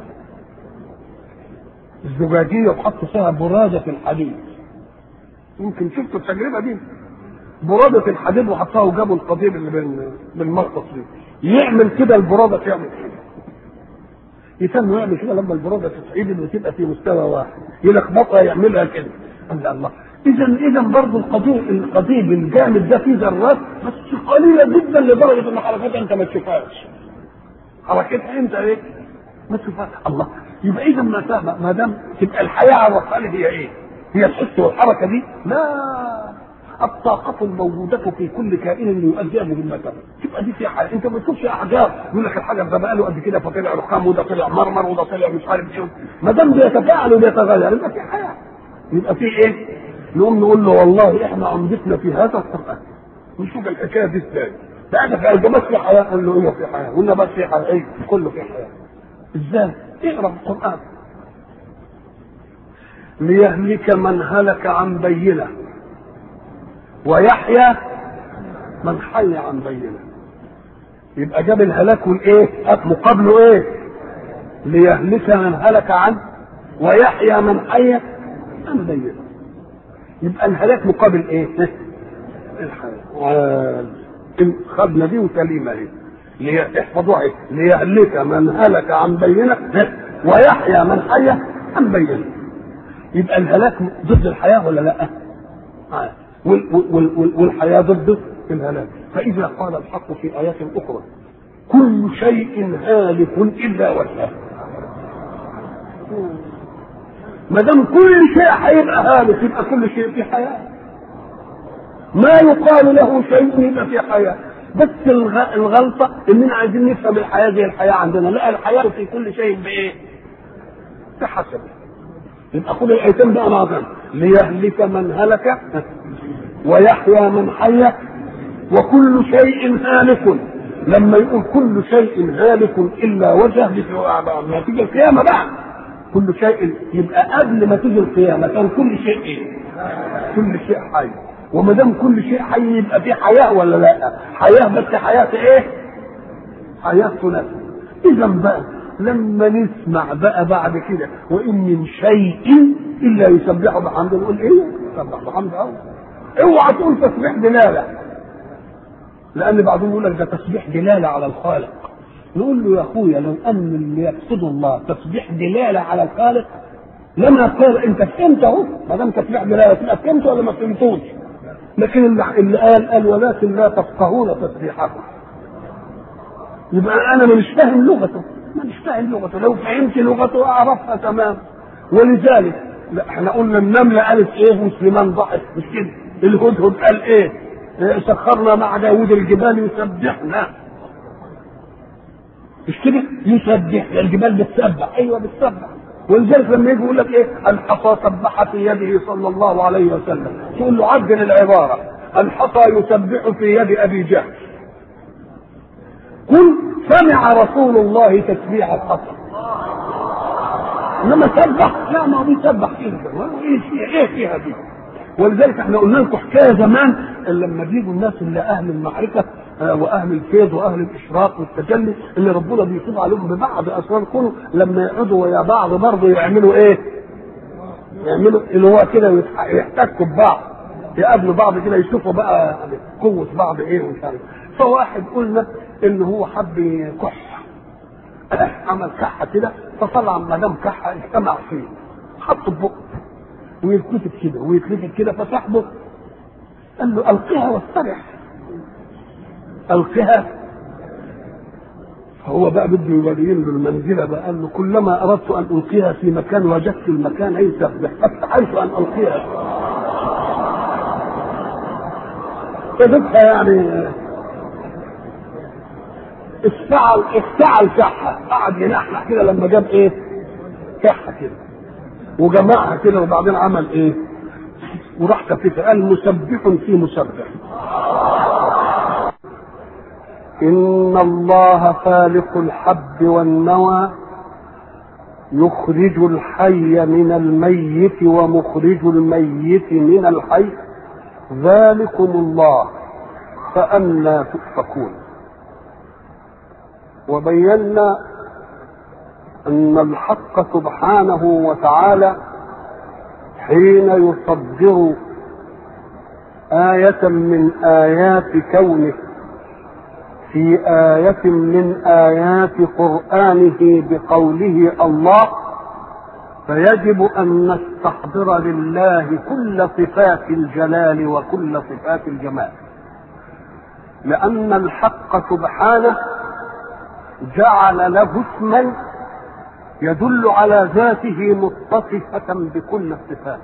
الزجاجيه وحطوا فيها براده الحديد يمكن شفتوا التجربه دي برادة الحديد وحطها وجابوا القضيب اللي بالمغطس دي يعمل كده البرادة تعمل كده يتم يعمل كده لما البرادة تتعدل وتبقى في مستوى واحد يلخبطها يعملها كده الله الله اذا اذا برضه القضيب القضيب الجامد ده فيه ذرات بس قليله جدا لدرجه ان حركتها انت ما تشوفهاش حركتها انت ايه؟ ما تشوفهاش الله يبقى اذا ما ما دام تبقى الحياه على الرسالة هي ايه؟ هي الحس والحركه دي؟ لا الطاقة الموجودة في كل كائن يؤدي مهمته تبقى دي في حاجة انت ما تشوفش احجار يقول لك الحجر ده بقى له قد كده فطلع رخام وده طلع مرمر وده طلع مش عارف ايه ما دام بيتفاعل وبيتغير يبقى في حياة يبقى في ايه؟ نقوم نقول له والله احنا عمدتنا في هذا القرآن نشوف الحكاية دي ازاي بعد في الجماعة في حياة قال له ايه في حياة قلنا بس في حياة ايه كله في حياة ازاي؟ اقرا القرآن ليهلك من هلك عن بينه ويحيى من حي عن بينه يبقى جاب الهلاك والايه مقابله ايه ليهلك من هلك عنه ويحيى من حي عن بينه يبقى الهلاك مقابل ايه الحياة خدنا دي وسليمة اهي احفظوها ايه ليهلك من هلك عن بينه ويحيى من حي عن بينه يبقى الهلاك ضد الحياة ولا لا؟ آه. والحياة ضد الهلاك فإذا قال الحق في آيات أخرى كل شيء هالك إلا وجهه ما دام كل شيء هيبقى هالك يبقى كل شيء في حياة ما يقال له شيء يبقى في حياة بس الغلطة إننا عايزين نفهم الحياة زي الحياة عندنا لا الحياة في كل شيء بإيه؟ بحسب يبقى خد الآيتين بقى مع بعض ليهلك من هلك ويحيى من حي وكل شيء هالك لما يقول كل شيء هالك الا وجهه ما تيجي القيامه بقى كل شيء يبقى قبل ما تيجي القيامه كان كل شيء ايه؟ كل شيء حي وما دام كل شيء حي يبقى في حياه ولا لا؟ حياه بس حياه ايه؟ حياه نفس اذا بقى لما نسمع بقى بعد كده وان من شيء الا يسبح بحمده نقول ايه؟ يسبح بحمده أوه. اوعى تقول تسبيح دلاله لان بعضهم يقول لك ده تسبيح دلاله على الخالق نقول له يا اخويا لو ان اللي يقصده الله تسبيح دلاله على الخالق لما قال انت فهمت اهو ما دام تسبيح دلاله تبقى فهمت ولا ما فهمتوش لكن اللي قال قال ولكن لا تفقهون تسبيحكم يبقى انا مش فاهم لغته مش فاهم لغته لو فهمت لغته اعرفها تمام ولذلك لا احنا قلنا النملة قالت ايه وسليمان ضحك مش كده الهدهد قال ايه سخرنا مع داود الجبال يسبحنا مش كده يسبح الجبال بتسبح ايوه بتسبح ولذلك لما يجي يقول لك ايه الحصى سبح في يده صلى الله عليه وسلم تقول له عدل العباره الحصى يسبح في يد ابي جهل قل سمع رسول الله تسبيح الحصى انما سبح لا ما هو بيسبح فيه ايه فيها ايه فيها دي ولذلك احنا قلنا لكم حكايه زمان لما بيجوا الناس اللي اهل المعرفه واهل الفيض واهل الاشراق والتجلي اللي ربنا بيفيض عليهم ببعض اسرار كله لما يقعدوا ويا بعض برضه يعملوا ايه؟ يعملوا اللي هو كده يحتكوا ببعض يقابلوا بعض كده يشوفوا بقى قوه بعض ايه ومش عارف فواحد قلنا ان هو حب يكح عمل كحه كده فطلع ما دام كحه اجتمع فيه حط بقه ويتكتب كده ويتلفت كده فصاحبه قال له القها واسترح القها فهو بقى بده يوريين له المنزله بقى قال له كلما اردت ان القيها في مكان وجدت المكان اي سبح فاستحيت ان القيها فجبتها يعني افتعل افتعل كحه قعد ينحنح كده لما جاب ايه؟ كحه كده وجمعها كده وبعدين عمل ايه؟ وراح كفيفه قال مسبح في مسبح إن الله فالق الحب والنوى يخرج الحي من الميت ومخرج الميت من الحي ذلكم الله فأنا تؤفكون وبينا أن الحق سبحانه وتعالى حين يصدر آية من آيات كونه في آية من آيات قرآنه بقوله الله فيجب أن نستحضر لله كل صفات الجلال وكل صفات الجمال لأن الحق سبحانه جعل له اسما يدل على ذاته متصفة بكل الصفات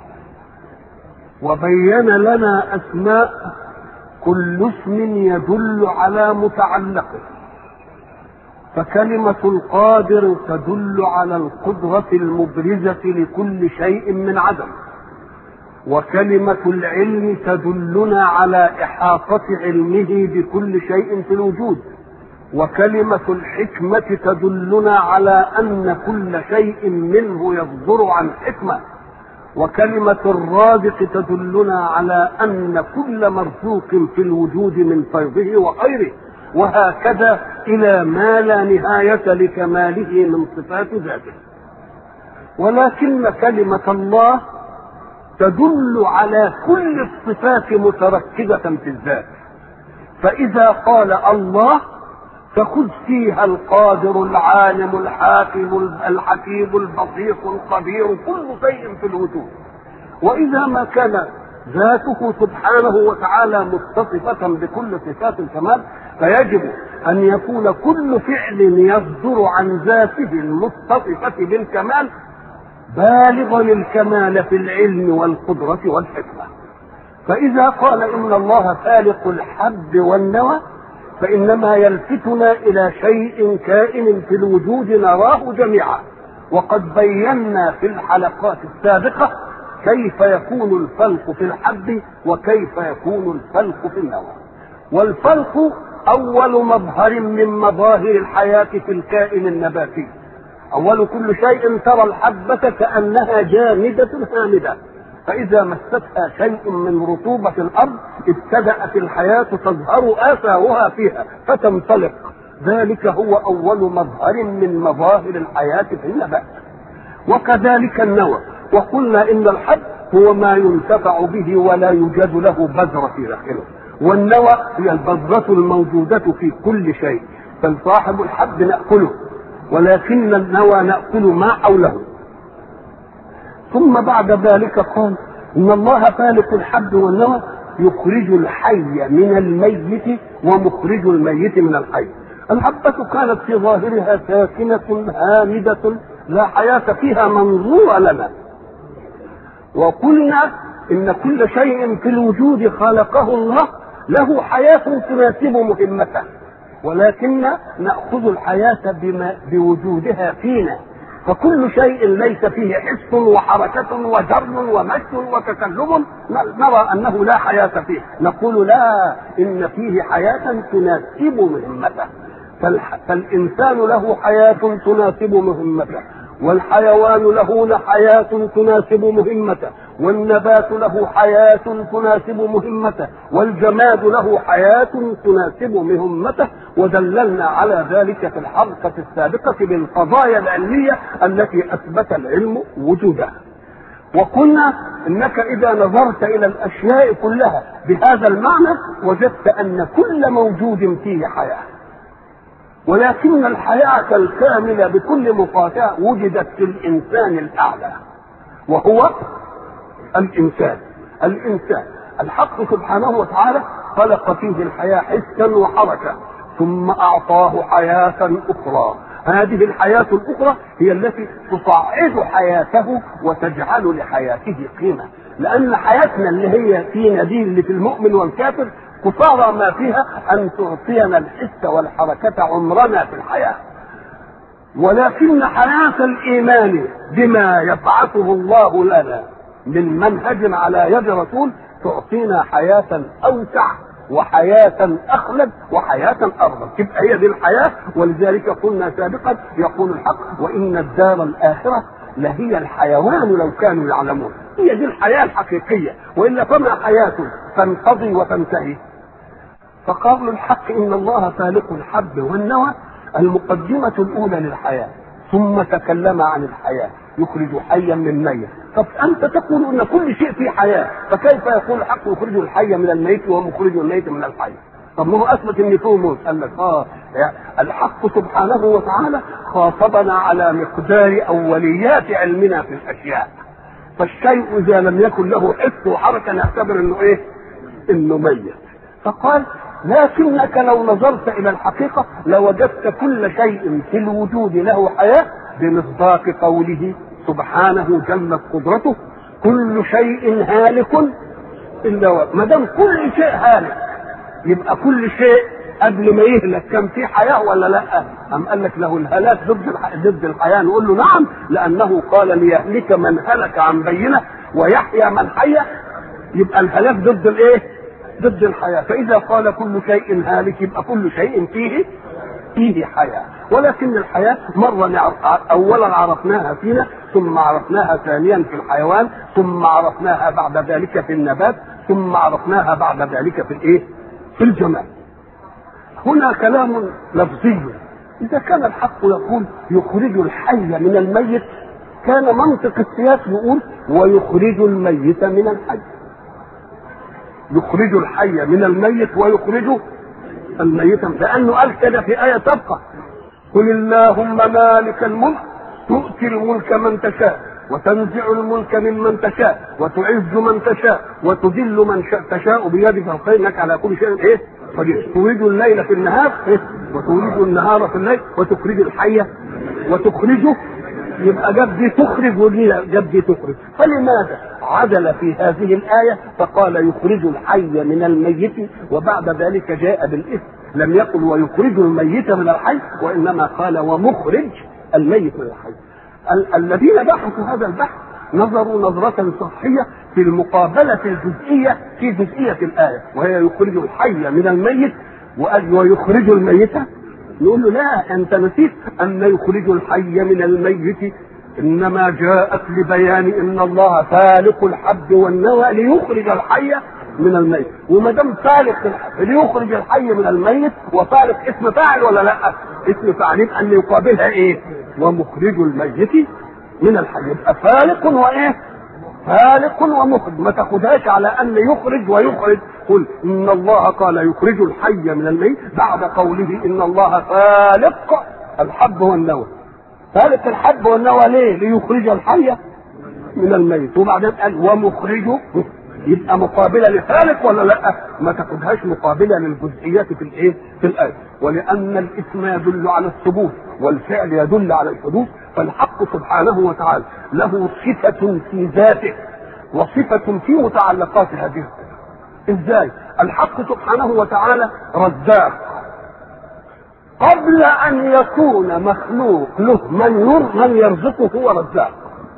وبين لنا أسماء كل اسم يدل على متعلقه فكلمة القادر تدل على القدرة المبرزة لكل شيء من عدم وكلمة العلم تدلنا على إحاطة علمه بكل شيء في الوجود وكلمة الحكمة تدلنا على أن كل شيء منه يصدر عن حكمة وكلمة الرازق تدلنا على أن كل مرزوق في الوجود من فيضه وخيره وهكذا إلى ما لا نهاية لكماله من صفات ذاته ولكن كلمة الله تدل على كل الصفات متركزة في الذات فإذا قال الله فخذ فيها القادر العالم الحاكم الحكيم البصير الخبير كل شيء في الوجود واذا ما كان ذاته سبحانه وتعالى متصفة بكل صفات الكمال فيجب أن يكون كل فعل يصدر عن ذاته المتصفة بالكمال بالغا الكمال في العلم والقدرة والحكمة فإذا قال إن الله فالق الحب والنوى فإنما يلفتنا إلى شيء كائن في الوجود نراه جميعا وقد بينا في الحلقات السابقة كيف يكون الفلق في الحب وكيف يكون الفلق في النوى والفلق أول مظهر من مظاهر الحياة في الكائن النباتي أول كل شيء ترى الحبة كأنها جامدة هامدة فإذا مستها شيء من رطوبة الأرض ابتدأت الحياة تظهر آثارها فيها فتنطلق ذلك هو أول مظهر من مظاهر الحياة في النبات وكذلك النوى وقلنا إن الحب هو ما ينتفع به ولا يوجد له بذرة في داخله والنوى هي البذرة الموجودة في كل شيء فصاحب الحب نأكله ولكن النوى نأكل ما حوله ثم بعد ذلك قال ان الله فالق الحب والنوى يخرج الحي من الميت ومخرج الميت من الحي الحبة كانت في ظاهرها ساكنة هامدة لا حياة فيها منظورة لنا وقلنا إن كل شيء في الوجود خلقه الله له حياة تناسب مهمته ولكن ناخذ الحياه بما بوجودها فينا فكل شيء ليس فيه حس وحركة وجر ومشي وتكلم نرى أنه لا حياة فيه نقول لا إن فيه حياة تناسب مهمته فالإنسان له حياة تناسب مهمته والحيوان له حياة تناسب مهمته والنبات له حياة تناسب مهمته والجماد له حياة تناسب مهمته ودللنا على ذلك في الحلقة السابقة بالقضايا العلمية التي أثبت العلم وجودها وقلنا انك اذا نظرت الى الاشياء كلها بهذا المعنى وجدت ان كل موجود فيه حياه ولكن الحياة الكاملة بكل مقاطعة وجدت في الإنسان الأعلى وهو الإنسان الإنسان الحق سبحانه وتعالى خلق فيه الحياة حسا وحركة ثم أعطاه حياة أخرى هذه الحياة الأخرى هي التي تصعد حياته وتجعل لحياته قيمة لأن حياتنا اللي هي فينا دي اللي في المؤمن والكافر قصارى ما فيها أن تعطينا الحس والحركة عمرنا في الحياة ولكن حياة الإيمان بما يبعثه الله لنا من منهج على يد رسول تعطينا حياة أوسع وحياة أخلد وحياة أفضل تبقى هي دي الحياة ولذلك قلنا سابقا يقول الحق وإن الدار الآخرة لهي الحيوان لو كانوا يعلمون هي دي الحياة الحقيقية وإلا فما حياة تنقضي وتنتهي فقول الحق إن الله فالق الحب والنوى المقدمة الأولى للحياة ثم تكلم عن الحياة يخرج حيا من ميت طب أنت تقول أن كل شيء فيه حياة فكيف يقول الحق يخرج الحي من الميت ومخرج الميت من الحي طب ما هو اثبت ان فيه موت قال لك اه الحق سبحانه وتعالى خاطبنا على مقدار اوليات علمنا في الاشياء فالشيء اذا لم يكن له حس وحركه نعتبر انه ايه؟ انه ميت فقال لكنك لو نظرت الى الحقيقه لوجدت كل شيء في الوجود له حياه بمصداق قوله سبحانه جلت قدرته كل شيء هالك الا ما دام كل شيء هالك يبقى كل شيء قبل ما يهلك كان في حياه ولا لا؟ أم قال لك له الهلاك ضد ضد الحياه نقول له نعم لانه قال ليهلك من هلك عن بينه ويحيى من حي يبقى الهلاك ضد الايه؟ ضد الحياه فاذا قال كل شيء هالك يبقى كل شيء فيه فيه حياه ولكن الحياه مره اولا عرفناها فينا ثم عرفناها ثانيا في الحيوان ثم عرفناها بعد ذلك في النبات ثم عرفناها بعد ذلك في الايه؟ في الجمال هنا كلام لفظي إذا كان الحق يقول يخرج الحي من الميت كان منطق السياق يقول ويخرج الميت من الحي يخرج الحي من الميت ويخرج الميت لأنه قال كده في آية تبقى قل اللهم مالك الملك تؤتي الملك من تشاء وتنزع الملك ممن تشاء وتعز من تشاء وتذل من تشاء بيدك الخير انك على كل شيء ايه قدير تولد الليل في النهار إيه؟ وتولد النهار في الليل وتخرج الحي وتخرجه يبقى جاب دي تخرج ودي جاب دي تخرج فلماذا عدل في هذه الآية فقال يخرج الحي من الميت وبعد ذلك جاء بالاسم لم يقل ويخرج الميت من الحي وإنما قال ومخرج الميت من الحي ال- الذين بحثوا هذا البحث نظروا نظرة صحية في المقابلة الجزئية في جزئية الآية وهي يخرج الحي من الميت وقال ويخرج الميت نقول له لا أنت نسيت أن يخرج الحي من الميت إنما جاءت لبيان إن الله فالق الحب والنوى ليخرج الحي من الميت وما دام فالق ليخرج الحي من الميت وفالق اسم فاعل ولا لا؟ اسم فاعل يبقى ان يقابلها ايه؟ ومخرج الميت من الحي يبقى فالق وايه؟ فالق ومخرج ما تاخدهاش على ان يخرج ويخرج قل ان الله قال يخرج الحي من الميت بعد قوله ان الله فالق الحب والنوى فالق الحب والنوى ليه؟ ليخرج الحي من الميت وبعدين قال ومخرجه يبقى مقابله لفالق ولا لا؟ ما تاخدهاش مقابله للجزئيات في الايه؟ في الايه، ولان الاسم يدل على الثبوت والفعل يدل على الحدوث فالحق سبحانه وتعالى له صفة في ذاته وصفة في متعلقات هذه الصفة. ازاي؟ الحق سبحانه وتعالى رزاق قبل ان يكون مخلوق له من من يرزقه هو رزاق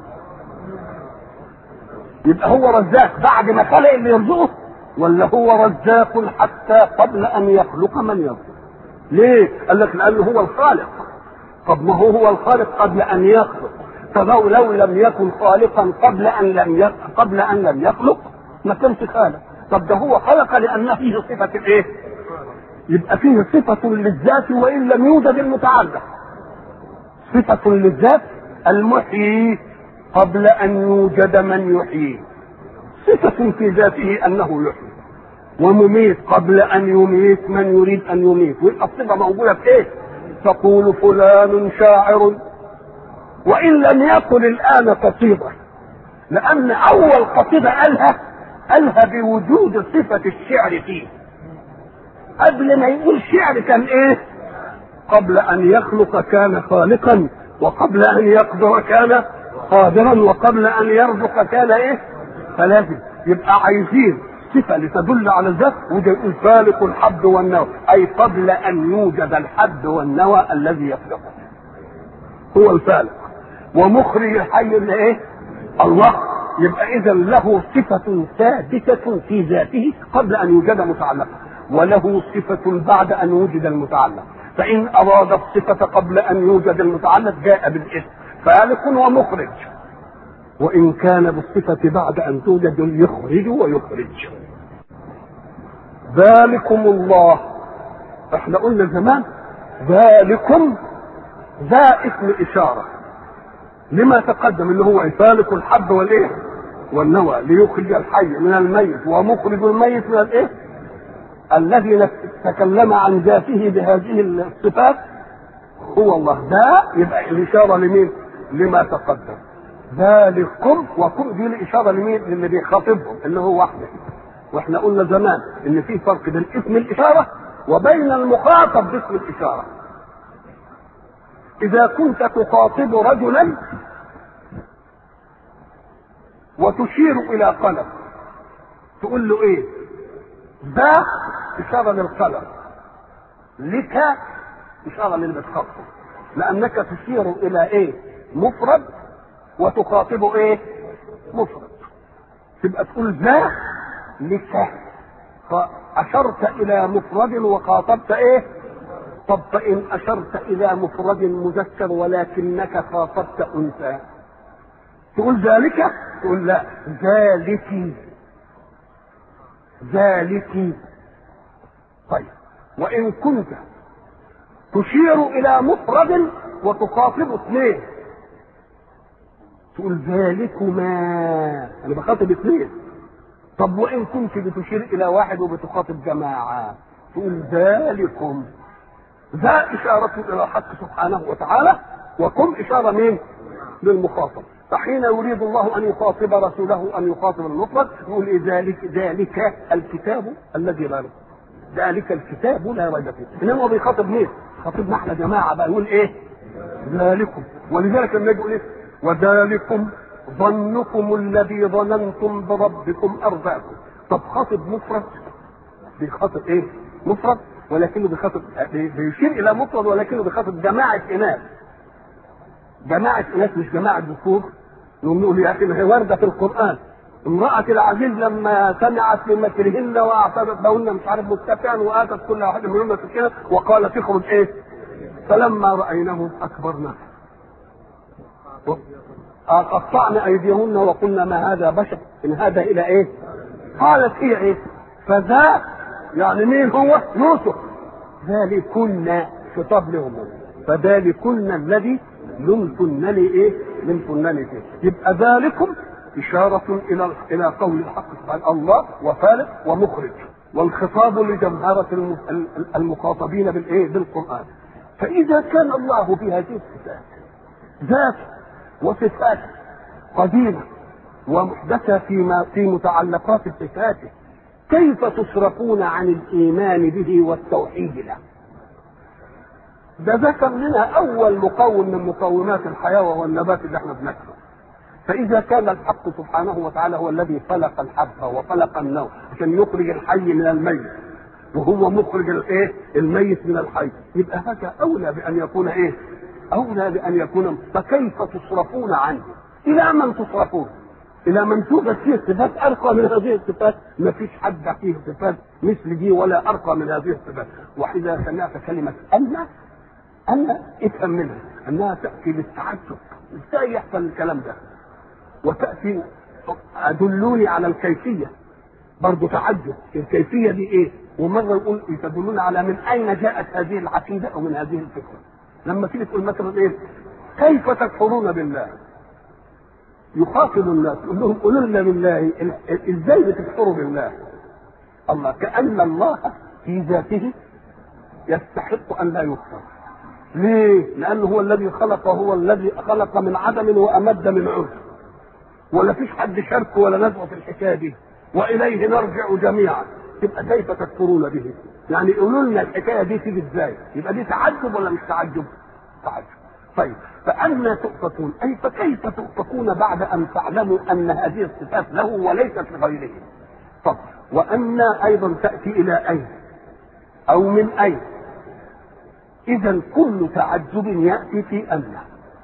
يبقى هو رزاق بعد ما خلق اللي يرزقه ولا هو رزاق حتى قبل ان يخلق من يرزقه ليه قال لك لانه هو الخالق طب ما هو هو الخالق قبل ان يخلق فلو لو لم يكن خالقا قبل ان لم يخلق قبل ان لم يخلق ما كانش خالق طب ده هو خلق لان فيه صفه الايه يبقى فيه صفة للذات وإن لم يوجد المتعلق صفة للذات المحيي قبل أن يوجد من يحييه صفة في ذاته أنه يحيي ومميت قبل أن يميت من يريد أن يميت ويبقى الصفة موجودة في إيه؟ تقول فلان شاعر وإن لم يكن الآن قصيدة لأن أول قصيدة قالها قالها بوجود صفة الشعر فيه قبل ما يقول شعر كان ايه قبل ان يخلق كان خالقا وقبل ان يقدر كان قادرا وقبل ان يرزق كان ايه فلازم يبقى عايزين صفة لتدل على الذات وده يقول فالق الحب والنوى أي قبل أن يوجد الحب والنوى الذي يخلقه هو الفالق ومخرج الحي اللي إيه؟ الله يبقى إذا له صفة ثابتة في ذاته قبل أن يوجد متعلقا وله صفة بعد أن وجد المتعلق فإن أراد الصفة قبل أن يوجد المتعلق جاء بالاسم فالق ومخرج وإن كان بالصفة بعد أن توجد يخرج ويخرج ذلكم الله احنا قلنا زمان ذلكم ذا اسم إشارة لما تقدم اللي هو فالق الحب والايه والنوى ليخرج الحي من الميت ومخرج الميت من الايه الذي تكلم عن ذاته بهذه الصفات هو الله ده يبقى الإشارة لمين؟ لما تقدم ذلكم وكم دي الإشارة لمين؟ للي بيخاطبهم اللي هو واحدة واحنا قلنا زمان ان في فرق بين اسم الإشارة وبين المخاطب باسم الإشارة إذا كنت تخاطب رجلا وتشير إلى قلم تقول له إيه؟ ذا إشارة للقلم لك إشارة للي بتخاطبه لأنك تشير إلى إيه؟ مفرد وتخاطبه إيه؟ مفرد تبقى تقول ذا لك فأشرت إلى مفرد وخاطبت إيه؟ طب فإن أشرت إلى مفرد مذكر ولكنك خاطبت أنثى تقول ذلك؟ تقول لا ذلك ذلك طيب وإن كنت تشير إلى مفرد وتخاطب اثنين تقول ذلكما أنا بخاطب اثنين طب وإن كنت بتشير إلى واحد وبتخاطب جماعة تقول ذلكم ذا إشارة إلى الحق سبحانه وتعالى وكم إشارة مين؟ للمخاطب فحين يريد الله ان يخاطب رسوله ان يخاطب المفرد يقول إيه ذلك ذلك الكتاب الذي لا ريب ذلك الكتاب لا ريب فيه انما هو بيخاطب مين؟ خاطبنا احنا جماعه بقى يقول ايه؟ ذلكم ولذلك لما يقول ايه؟ وذلكم ظنكم الذي ظننتم بربكم ارضاكم طب خاطب مفرد بيخاطب ايه؟ مفرد ولكنه بيخاطب بيشير الى مفرد ولكنه بيخاطب جماعه اناث جماعه اناث مش جماعه ذكور نقوم نقول يا اخي ما هي وارده في القران امرأة العزيز لما سمعت بمكرهن واعتدت لهن مش عارف متكئا واتت كل واحد منهن سكينة وقالت اخرج ايه؟ فلما رأيناه أكبرنا قطعن أيديهن وقلنا ما هذا بشر إن هذا إلى إيه؟ قالت هي إيه؟ فذا يعني مين هو؟ يوسف ذلكن خطاب لهم فذلكن الذي لمتنني ايه؟ لمتنني فيه يبقى ذلكم إشارة إلى إلى قول الحق سبحانه الله وفالق ومخرج والخطاب لجمهرة المخاطبين بالإيه؟ بالقرآن فإذا كان الله بهذه الصفات ذات وصفات قديمة ومحدثة فيما في متعلقات صفاته كيف تصرفون عن الإيمان به والتوحيد له؟ ده ذكر لنا أول مقوم من مقومات الحياة وهو النبات اللي احنا بناكله فإذا كان الحق سبحانه وتعالى هو الذي خلق الحب وخلق النوم عشان يخرج الحي من الميت وهو مخرج الايه الميت من الحي يبقى هذا اولى بان يكون ايه اولى بان يكون فكيف تصرفون عنه الى من تصرفون الى من توجد فيه صفات ارقى من هذه الصفات ما فيش حد فيه صفات مثل دي ولا ارقى من هذه الصفات واذا سمعت كلمه ان ان افهم منها انها تاتي للتعجب ازاي يحصل الكلام ده وتاتي ادلوني على الكيفيه برضه تعجب الكيفيه دي ايه ومره يقول تدلون على من اين جاءت هذه العقيده او من هذه الفكره لما تيجي تقول مثلا ايه كيف تكفرون بالله يخاطب الناس يقول لهم قولوا لنا بالله ازاي بتكفروا بالله الله كان الله في ذاته يستحق ان لا يكفر ليه؟ لأنه هو الذي خلق وهو الذي خلق من عدم وأمد من عرف ولا فيش حد شاركه ولا نزعه في الحكاية دي وإليه نرجع جميعا يبقى كيف تكفرون به؟ يعني قولوا لنا الحكاية دي تيجي ازاي؟ يبقى دي تعجب ولا مش تعجب؟ تعجب طيب فأنا تؤفكون أي فكيف تؤفكون بعد أن تعلموا أن هذه الصفات له وليست لغيره طب وأنا أيضا تأتي إلى أين أو من أين إذا كل تعجب يأتي في أن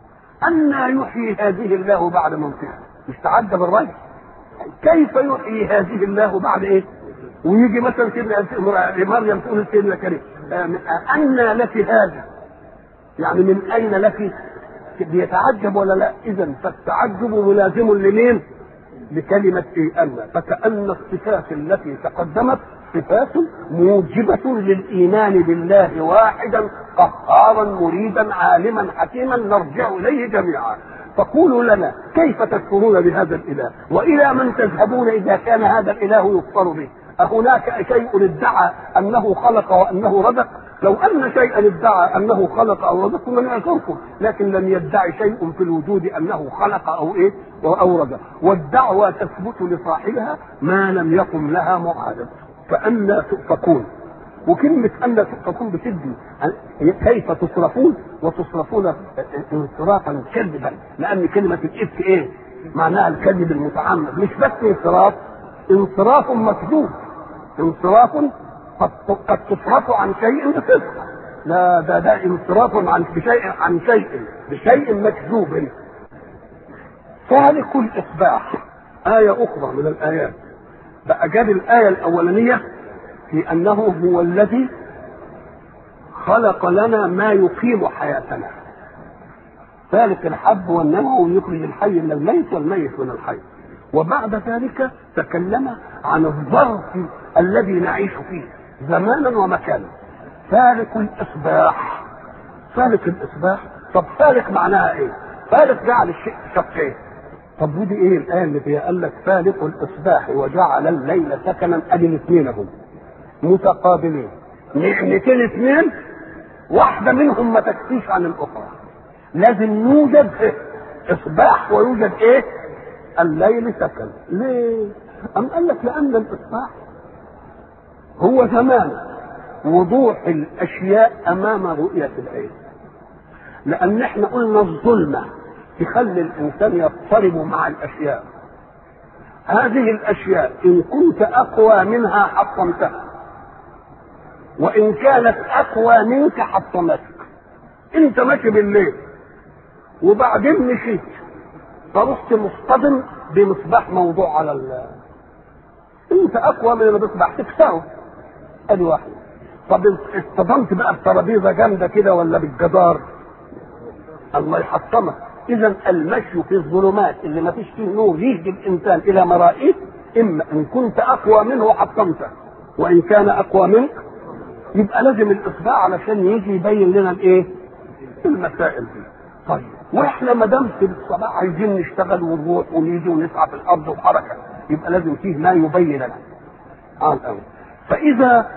أن يحيي هذه الله بعد موتها مش تعجب الرجل كيف يحيي هذه الله بعد إيه؟ ويجي مثلا سيدنا مريم تقول سيدنا كريم أن لك هذا يعني من أين لك بيتعجب ولا لا إذا فالتعجب ملازم لمين بكلمة إيه أن فكأن الصفات التي تقدمت صفات موجبة للإيمان بالله واحدا قهارا مريدا عالما حكيما نرجع إليه جميعا فقولوا لنا كيف تكفرون بهذا الإله وإلى من تذهبون إذا كان هذا الإله يكفر به أهناك شيء ادعى أنه خلق وأنه رزق لو أن شيئا ادعى أنه خلق أو رزق كنا نعذركم لكن لم يدعي شيء في الوجود أنه خلق أو إيه أو رزق والدعوة تثبت لصاحبها ما لم يقم لها معارض فأنا تؤفكون وكلمة أن تؤفكون بتدي كيف تصرفون وتصرفون انصرافا كذبا لأن كلمة الإفك إيه؟ معناها الكذب المتعمد مش بس انصراف انصراف مكذوب انصراف قد قد تصرف عن شيء بصدق لا ده ده انصراف عن بشيء عن شيء بشيء مكذوب فالق الإصباح آية أخرى من الآيات بقى جاب الآية الأولانية في أنه هو الذي خلق لنا ما يقيم حياتنا ذلك الحب والنوى ويخرج الحي من الميت والميت من الحي وبعد ذلك تكلم عن الظرف الذي نعيش فيه زمانا ومكانا فالق الإصباح فالق الإصباح طب فالق معناها إيه؟ فالق جعل الشيء شقين طب ودي ايه الايه اللي فيها قال لك فالق الاصباح وجعل الليل سكنا ادي الاثنين هم متقابلين نعمتين اثنين واحده منهم ما تكفيش عن الاخرى لازم يوجد إيه؟ اصباح ويوجد ايه الليل سكن ليه ام قال لك لان الاصباح هو زمان وضوح الاشياء امام رؤيه العين لان احنا قلنا الظلمه تخلي الانسان يضطرب مع الاشياء هذه الاشياء ان كنت اقوى منها حطمتها وان كانت اقوى منك حطمتك انت ماشي بالليل وبعدين مشيت فرحت مصطدم بمصباح موضوع على ال انت اقوى من المصباح تكسره ادي واحد طب اصطدمت بقى بترابيزه جامده كده ولا بالجدار الله يحطمك اذا المشي في الظلمات اللي ما فيش فيه نور يهدي الانسان الى مرائيه اما ان كنت اقوى منه حطمته وان كان اقوى منك يبقى لازم الاصبع علشان يجي يبين لنا الايه المسائل دي طيب واحنا ما دام في الصباح عايزين نشتغل ونروح ونيجي ونسعى في الارض وحركه يبقى لازم فيه ما يبين لنا اه الأول. فاذا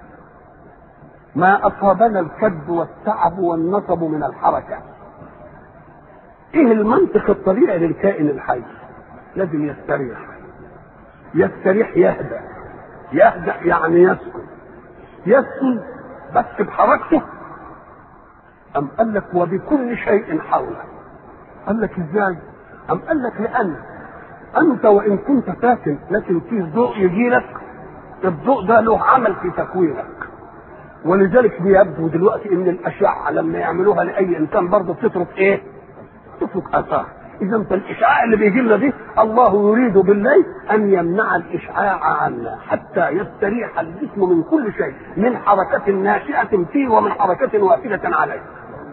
ما اصابنا الكد والتعب والنصب من الحركه ايه المنطق الطبيعي للكائن الحي لازم يستريح يستريح يهدى يهدى يعني يسكن يسكن بس بحركته أم قال لك وبكل شيء حوله قال لك ازاي أم قال لك لأن أنت وإن كنت ساكن لكن في ضوء يجي لك الضوء ده له عمل في تكوينك ولذلك بيبدو دلوقتي ان الاشعه لما يعملوها لاي انسان برضه بتترك ايه؟ تترك اثار اذا فالاشعاع اللي بيجي لنا دي الله يريد بالليل ان يمنع الاشعاع عنا حتى يستريح الجسم من كل شيء من حركه ناشئه فيه ومن حركه واحده عليه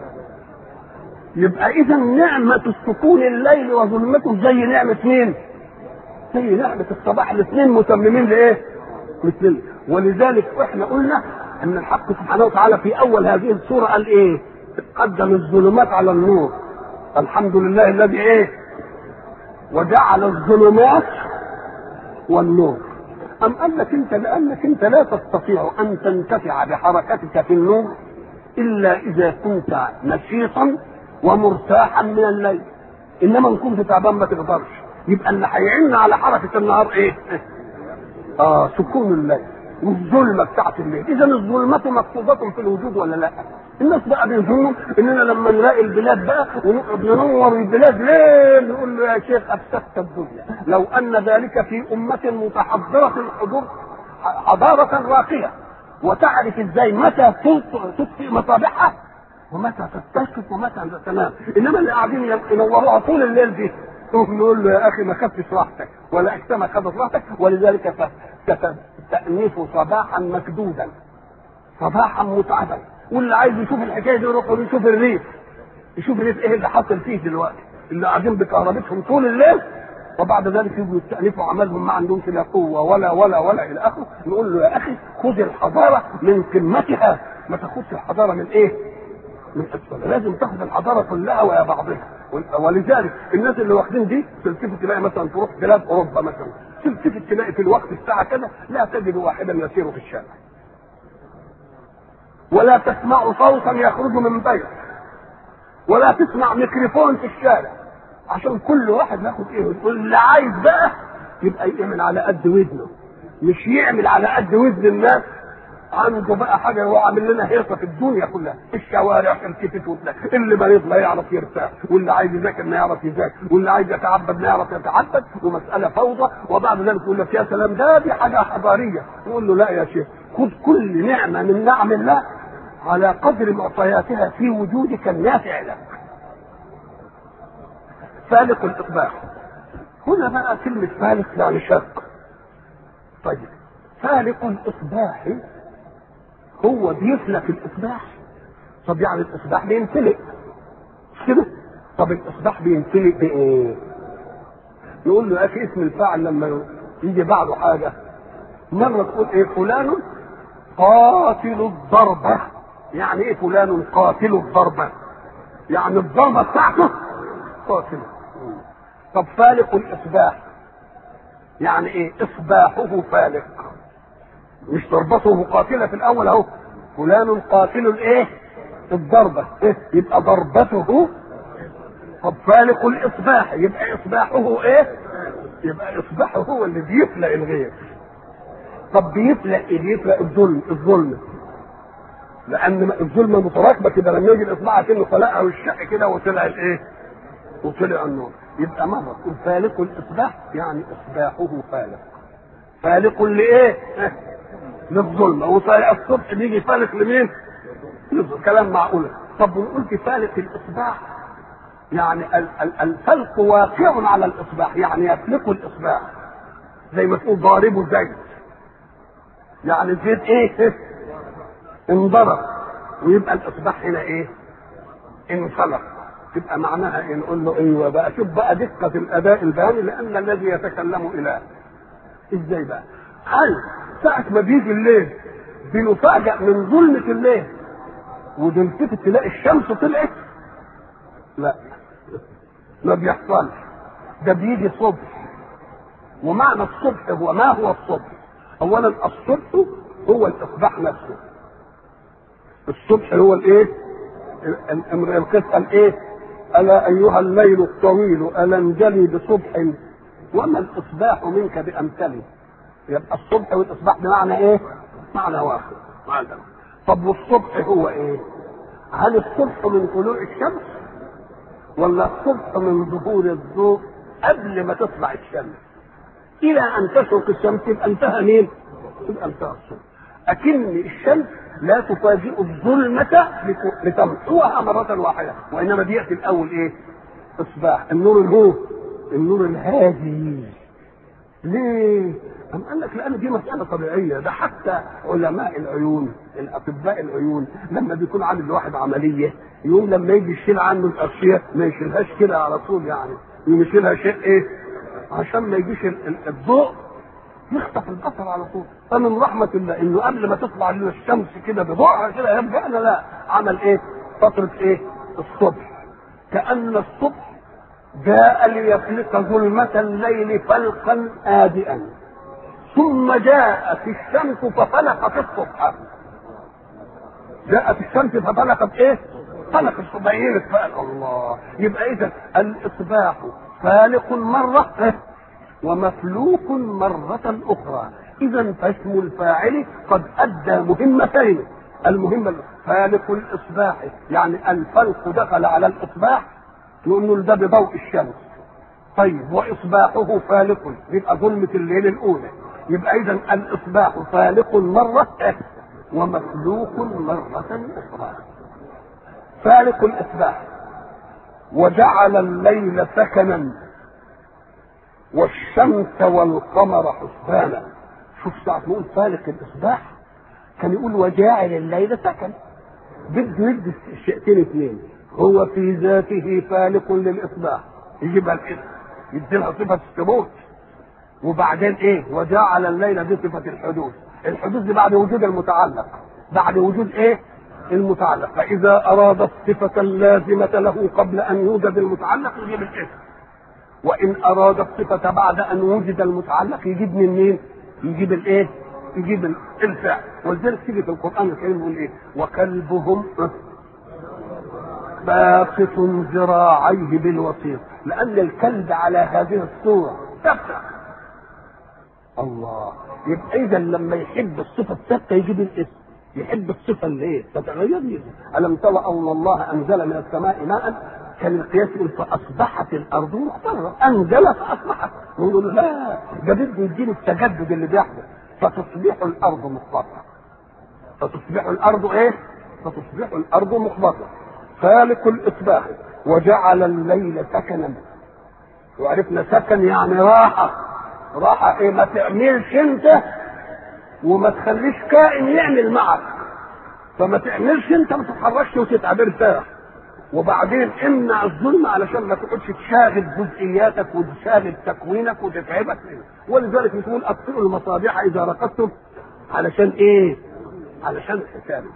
يبقى اذا نعمه السكون الليل وظلمته زي نعمه مين؟ زي نعمه الصباح الاثنين متممين لايه؟ مثل ولذلك احنا قلنا ان الحق سبحانه وتعالى في اول هذه السوره قال ايه؟ قدم الظلمات على النور الحمد لله الذي ايه؟ وجعل الظلمات والنور أم قال لك أنت لأنك أنت لا تستطيع أن تنتفع بحركتك في النوم إلا إذا كنت نشيطا ومرتاحا من الليل إنما إن كنت تعبان ما تقدرش يبقى اللي هيعيننا على حركة النهار إيه؟ آه سكون الليل والظلمة بتاعت الليل إذا الظلمة مقصودة في الوجود ولا لا؟ الناس بقى بيظنوا اننا لما نلاقي البلاد بقى ونقعد ننور البلاد ليه نقول له يا شيخ افسدت الدنيا لو ان ذلك في امه متحضره الحضور حضاره راقيه وتعرف ازاي متى تطفئ مصابيحها ومتى تستيقظ ومتى تنام انما اللي قاعدين ينوروها طول الليل دي نقول له يا اخي ما خدتش راحتك ولا اجتمع خدت راحتك ولذلك تأنيف صباحا مكدودا صباحا متعبا واللي عايز يشوف الحكايه دي يروح يشوف الريف يشوف الريف ايه اللي حصل فيه دلوقتي اللي قاعدين بكهربتهم طول الليل وبعد ذلك يجوا يستأنفوا عملهم ما عندهمش لا قوة ولا ولا ولا إلى آخره نقول له يا أخي خذ الحضارة من قمتها ما تاخدش الحضارة من إيه؟ من أسفل لازم تاخد الحضارة كلها ويا بعضها ولذلك الناس اللي واخدين دي تلتفت تلاقي مثلا تروح بلاد أوروبا مثلا تلتفت تلاقي في الوقت الساعة كذا لا تجد واحدا يسير في الشارع ولا تسمع صوتا يخرج من بيت ولا تسمع ميكروفون في الشارع عشان كل واحد ياخد ايه واللي عايز بقى يبقى يعمل على قد ودنه مش يعمل على قد ودن الناس عنده بقى حاجه هو عامل لنا هيصه في الدنيا كلها الشوارع تلتفت وتلاقي اللي مريض لا يعرف يرتاح واللي عايز يذاكر ما يعرف يذاكر واللي عايز يتعبد ما يعرف يتعبد ومساله فوضى وبعد ذلك يقول لك يا سلام ده دي حاجه حضاريه نقول له لا يا شيخ خذ كل نعمه من نعم الله على قدر معطياتها في وجودك النافع لك فالق الاصباح هنا بقى كلمة فالق يعني شق طيب فالق الإصباح هو بيفلق الإصباح طب يعني الإصباح بينفلق مش كده؟ طب الإصباح بينفلق بإيه؟ نقول له يا أخي اسم الفاعل لما يجي بعده حاجة مرة تقول إيه فلان قاتل الضربة يعني ايه فلان قاتل الضربة يعني الضربة بتاعته قاتل طب فالق الإصباح يعني ايه إصباحه فالق مش ضربته قاتلة في الأول أهو فلان قاتل الايه الضربة إيه؟ يبقى ضربته طب فالق الإصباح يبقى إصباحه ايه يبقى إصباحه هو اللي بيفلق الغير طب بيفلق ايه بيفلق الظلم الظلم لان الظلمه متراكبه كده لما يجي الاصبع كانه فلقها والشق كده وطلع الايه؟ وطلع النور يبقى مره تقول فالق الاصباح يعني اصباحه فالق فالق لايه؟ للظلمه والصبح بيجي فالق لمين؟ للظلمة. كلام معقول طب ونقول في فالق الاصباح يعني الفلق واقع على الاصباح يعني يفلق الاصباح زي ما تقول ضاربه زيت يعني زيت ايه؟ انضرب ويبقى الاصباح هنا ايه؟ انفلق تبقى معناها ايه؟ نقول له ايوه بقى شوف بقى دقه الاداء البياني لان الذي يتكلم اله. ازاي بقى؟ هل ساعة ما بيجي الليل بنفاجأ من ظلمة الليل وتلتفت تلاقي الشمس طلعت؟ لا ما بيحصلش ده بيجي الصبح ومعنى الصبح هو ما هو الصبح؟ أولا الصبح هو الإصباح نفسه الصبح هو الايه القصه الايه الا ايها الليل الطويل الا انجلي بصبح وما الاصباح منك بامثله يبقى الصبح والاصباح بمعنى ايه معنى واحد معنى طب والصبح هو ايه هل الصبح من طلوع الشمس ولا الصبح من ظهور الضوء قبل ما تطلع الشمس الى ان تشرق الشمس يبقى انتهى مين تبقى انتهى الصبح اكن الشمس لا تفاجئ الظلمة لتمحوها مرة واحدة وإنما بيأتي الأول إيه؟ إصباح النور الهو النور الهادي ليه؟ أم قال لك لأن دي مسألة طبيعية ده حتى علماء العيون الأطباء العيون لما بيكون عامل واحد عملية يوم لما يجي يشيل عنه الأغشية ما يشيلهاش كده على طول يعني يوم يشيلها شيء إيه؟ عشان ما يجيش الضوء يخطف البصر على طول فمن رحمة الله انه قبل ما تطلع لنا الشمس كده بضوءها كده يبقى لا عمل ايه فترة ايه الصبح كأن الصبح جاء ليفلق ظلمة الليل فلقا هادئا ثم جاءت الشمس ففلقت الصبح جاءت الشمس ففلقت ايه فلقت الصبح بقى الله يبقى اذا الاصباح فالق مرة ومفلوك مرة أخرى إذا فاسم الفاعل قد أدى مهمتين المهمة فالق الإصباح يعني الفلق دخل على الإصباح نقول ده بضوء الشمس طيب وإصباحه فالق يبقى ظلمة الليل الأولى يبقى إذا الإصباح فالق مرة ومفلوك مرة أخرى فالق الإصباح وجعل الليل سكنا والشمس والقمر حسبانا شوف ساعة نقول فالق الإصباح كان يقول وجاعل الليل سكن بده يدي الشيئتين اثنين هو في ذاته فالق للإصباح يجيبها الاسم يدي لها صفة الثبوت وبعدين ايه وجعل الليل بصفة الحدوث الحدوث دي بعد وجود المتعلق بعد وجود ايه المتعلق فإذا أراد الصفة اللازمة له قبل أن يوجد المتعلق يجيب الاسم وان اراد الصفه بعد ان وجد المتعلق يجيب من مين؟ يجيب الايه؟ يجيب الفعل ولذلك تيجي في القران الكريم يقول ايه؟ وكلبهم باسط ذراعيه بالوسيط لان الكلب على هذه الصوره ثابته الله يبقى اذا لما يحب الصفه الثابته يجيب الاسم يحب الصفه اللي ايه؟ تتغير الم ترى ان الله انزل من السماء ماء كان القياس يقول فاصبحت الارض مختلفه انزل فاصبحت نقول لا ده بده يديني التجدد اللي بيحدث فتصبح الارض مخبطه فتصبح الارض ايه؟ فتصبح الارض مخبطه خالق الاصباح وجعل الليل سكنا وعرفنا سكن يعني راحه راحه ايه ما تعملش انت وما تخليش كائن يعمل معك فما تعملش انت ما تتحركش وتتعب ارتاح وبعدين امنع الظلم علشان ما تقعدش تشاغل جزئياتك وتشاغل تكوينك وتتعبك ولذلك بتقول اطفئوا المصابيح اذا رقدتم علشان ايه؟ علشان حسابي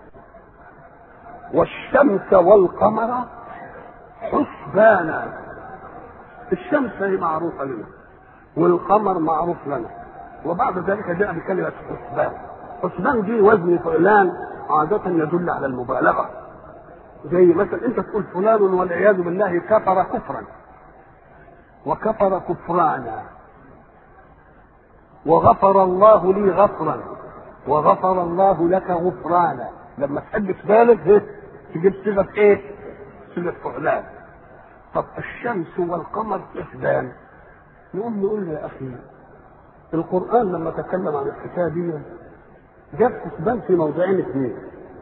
والشمس والقمر حسبانا الشمس هي معروفه لنا والقمر معروف لنا وبعد ذلك جاء بكلمه حسبان حسبان دي وزن فعلان عادة يدل على المبالغة زي مثلا انت تقول فلان والعياذ بالله كفر كفرا وكفر كفرانا وغفر الله لي غفرا وغفر الله لك غفرانا لما تحب تبالغ تجيب صيغه ايه؟ صيغه فعلان طب الشمس والقمر حسبان نقوم نقول يا اخي القران لما تكلم عن الحكايه دي جاب حسبان في موضعين اثنين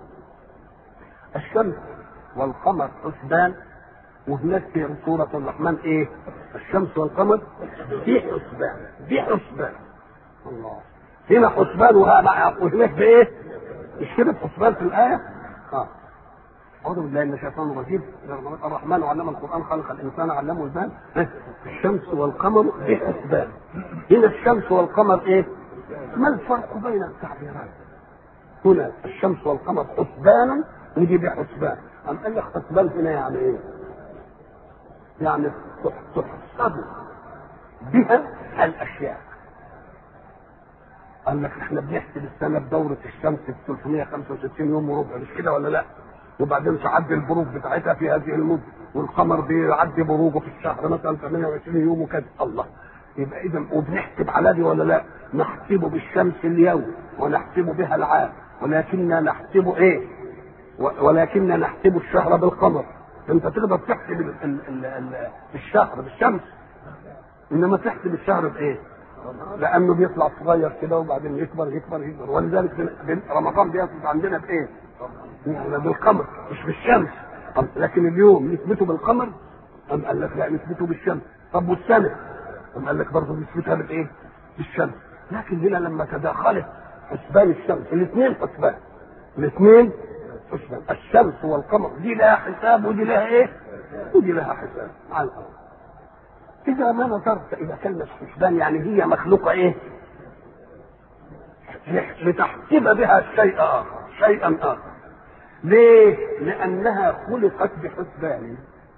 الشمس والقمر حسبان وهناك في سورة الرحمن ايه؟ الشمس والقمر في حسبان في حسبان الله هنا حسبان وهناك بايه؟ مش كده حسبان في الآية؟ اه أعوذ بالله من الشيطان الرجيم الرحمن علم القرآن خلق الإنسان علمه البال الشمس والقمر بحسبان هنا الشمس والقمر إيه؟ ما الفرق بين التعبيرات؟ هنا الشمس والقمر حسبانا ودي بحسبان أم قال لك حسبان هنا يعني إيه؟ يعني تحسب بها الأشياء قال لك احنا بنحسب السنه بدوره الشمس ب 365 يوم وربع مش كده ولا لا؟ وبعدين تعدي البروج بتاعتها في هذه المده والقمر بيعدي بروجه في الشهر مثلا 28 يوم وكذا الله يبقى اذا وبنحسب على دي ولا لا؟ نحسب بالشمس اليوم ونحسب بها العام ولكننا نحسب ايه؟ ولكن نحسب الشهر بالقمر انت تقدر تحسب ال ال ال ال الشهر بالشمس انما تحسب الشهر بايه؟ لانه بيطلع صغير كده وبعدين يكبر يكبر يكبر ولذلك بن- رمضان بيثبت عندنا بايه؟ بالقمر مش بالشمس طب لكن اليوم نثبته بالقمر أم قال لك لا نثبته بالشمس طب والسنه أم قال لك برضه نثبتها بالايه؟ بالشمس لكن هنا لما تداخلت حسبان الشمس الاثنين حسبان الاثنين حسبان الشمس والقمر دي لها حساب ودي لها ايه؟ ودي لها حساب على الارض إذا ما نظرت إلى كلمة حسبان يعني هي مخلوقة إيه؟ لتحسب بها شيء آخر شيئا آخر ليه؟ لأنها خلقت بحسبان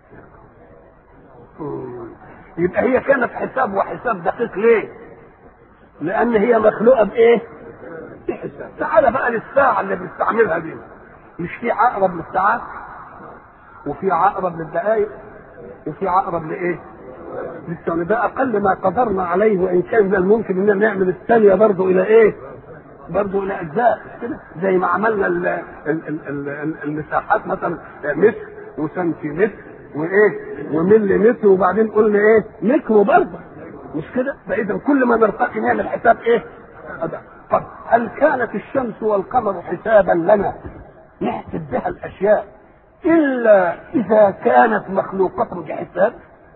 مم. يبقى هي كانت حساب وحساب دقيق ليه؟ لأن هي مخلوقة بإيه؟ بحساب تعال بقى للساعة اللي بنستعملها دي مش في عقرب للساعات وفي عقرب للدقائق وفي عقرب لإيه؟ للثانية ده أقل ما قدرنا عليه وإن كان من الممكن إننا نعمل الثانية برضه إلى إيه؟ برضه إلى أجزاء مش كده؟ زي ما عملنا ال ال ال ال ال المساحات مثلا متر وسنتيمتر وإيه؟ وملي متر وبعدين قلنا إيه؟ ميكرو برضه مش كده؟ فإذا كل ما نرتقي نعمل حساب إيه؟ أداء. طب هل كانت الشمس والقمر حسابا لنا نحسب بها الأشياء إلا إذا كانت مخلوقة بحساب؟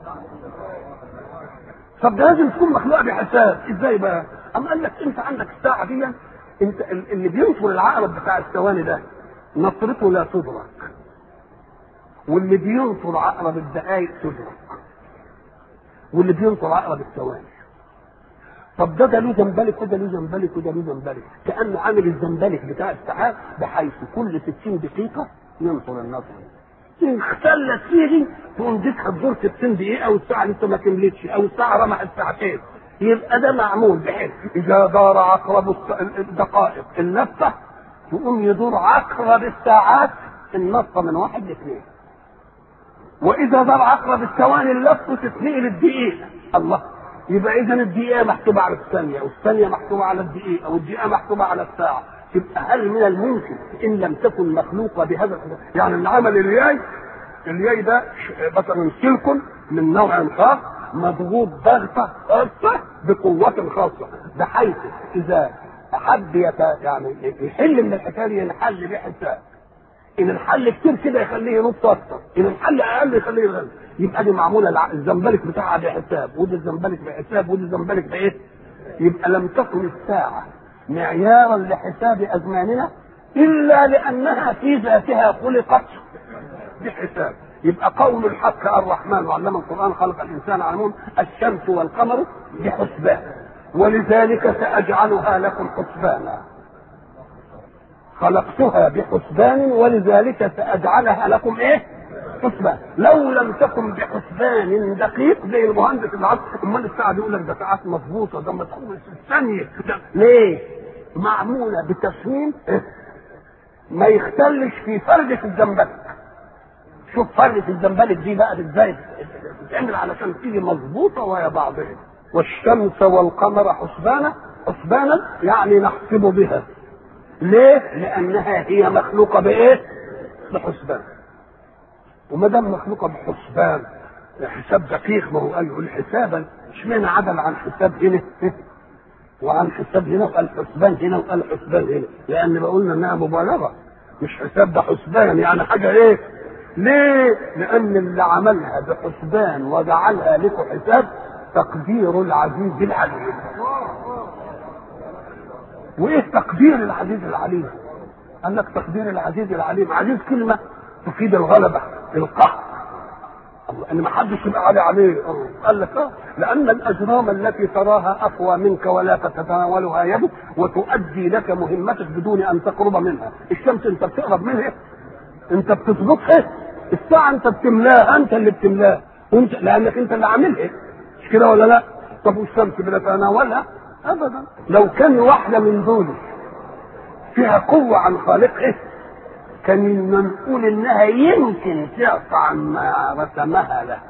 طب ده لازم تكون مخلوقه بحساب ازاي بقى؟ أم قال لك انت عندك الساعه دي انت ال- اللي بينصر العقرب بتاع الثواني ده نصرته لا تدرك واللي بينصر عقرب الدقائق تدرك واللي بينصر عقرب الثواني طب ده ده له زنبلك وده له زنبلك وده له زنبلك كانه عامل الزنبلك بتاع الساعات بحيث كل 60 دقيقه ينصر النصر ان اختلت فيه تقوم ديك الدور 60 دقيقه والساعه لسه ما كملتش او الساعه رمحت ساعتين يبقى ده معمول بحيث اذا دار عقرب الس- الدقائق النفه يقوم يدور عقرب الساعات النصه من واحد لاثنين واذا دار عقرب الثواني اللفه تتنقل الدقيقه الله يبقى اذا الدقيقه محسوبه على الثانيه والثانيه محسوبه على الدقيقه والدقيقه محسوبه على الساعه تبقى هل من الممكن ان لم تكن مخلوقه بهذا يعني اللي عمل الياي الياي ده ش- مثلا سلك من نوع خاص مضغوط ضغطه خاصه بقوه خاصه بحيث اذا حد يت... يعني يحل من الحكايه دي ينحل بحساب ان الحل كتير كده يخليه ينط اكتر ان الحل اقل يخليه يغلب يبقى دي معموله الع- الزنبلك بتاعها بحساب وده الزنبلك بحساب وده الزنبلك بايه يبقى لم تكن الساعه معيارا لحساب ازماننا الا لانها في ذاتها خلقت بحساب يبقى قول الحق الرحمن وعلم القران خلق الانسان على نور الشمس والقمر بحسبان ولذلك ساجعلها لكم حسبانا خلقتها بحسبان ولذلك سأجعلها لكم ايه؟ حسبان لو لم تكن بحسبان دقيق زي المهندس اللي عارف امال الساعه دي يقول لك ده ساعات مظبوطه ده مدخول في الثانيه ده ليه؟ معموله بتصميم إيه؟ ما يختلش في فردة الزنبلك شوف فردة الزنبلك دي بقى ازاي بتتعمل علشان تيجي مظبوطه ويا بعضها والشمس والقمر حسبانا حسبانا يعني نحسب بها ليه؟ لأنها هي مخلوقة بإيه؟ بحسبان. وما دام مخلوقة بحسبان حساب دقيق ما هو قال يقول حسابا اشمعنى عدل عن حساب هنا وعن حساب هنا وقال حسبان هنا وقال حسبان هنا لأن بقولنا إنها مبالغة مش حساب ده حسبان يعني حاجة إيه؟ ليه؟ لأن اللي عملها بحسبان وجعلها لكم حساب تقدير العزيز العليم. وايه تقدير العزيز العليم قال لك تقدير العزيز العليم عزيز كلمه تفيد الغلبه القهر الله، ان ما حدش يبقى علي عليه الله. قال لك اه لان الاجرام التي تراها اقوى منك ولا تتناولها يدك وتؤدي لك مهمتك بدون ان تقرب منها الشمس انت بتقرب منها انت بتظبطها الساعه انت بتملاها انت اللي بتملاها وانت لانك انت اللي عاملها مش كده ولا لا طب والشمس بنتناولها ابدا لو كان واحده من دول فيها قوه عن خالقها كان نقول انها يمكن تعصى عما رسمها لها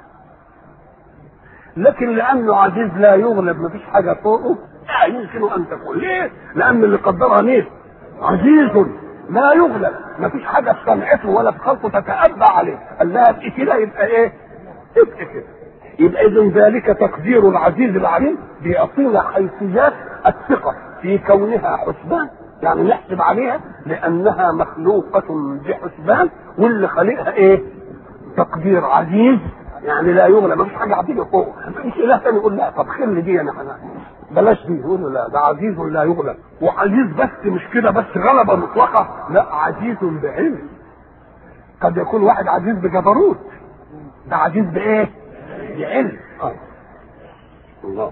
لكن لانه عزيز لا يغلب ما فيش حاجه فوقه لا يمكن ان تكون ليه؟ لان اللي قدرها مين؟ عزيز لا يغلب ما فيش حاجه في صنعته ولا في خلقه تتأبى عليه قال لها ابقي كده يبقى ايه؟ ابقي كده يبقى اذا ذلك تقدير العزيز العليم بيعطينا حيثيات الثقه في كونها حسبان يعني نحسب عليها لانها مخلوقه بحسبان واللي خلقها ايه؟ تقدير عزيز يعني لا يغلى ما فيش حاجه هتيجي فوق مفيش اله تاني يقول لا طب خل دي انا أنا بلاش دي يقول له لا ده عزيز لا يغلب وعزيز بس مش كده بس غلبه مطلقه لا عزيز بعلم قد يكون واحد عزيز بجبروت ده عزيز بايه؟ بعلم آه. الله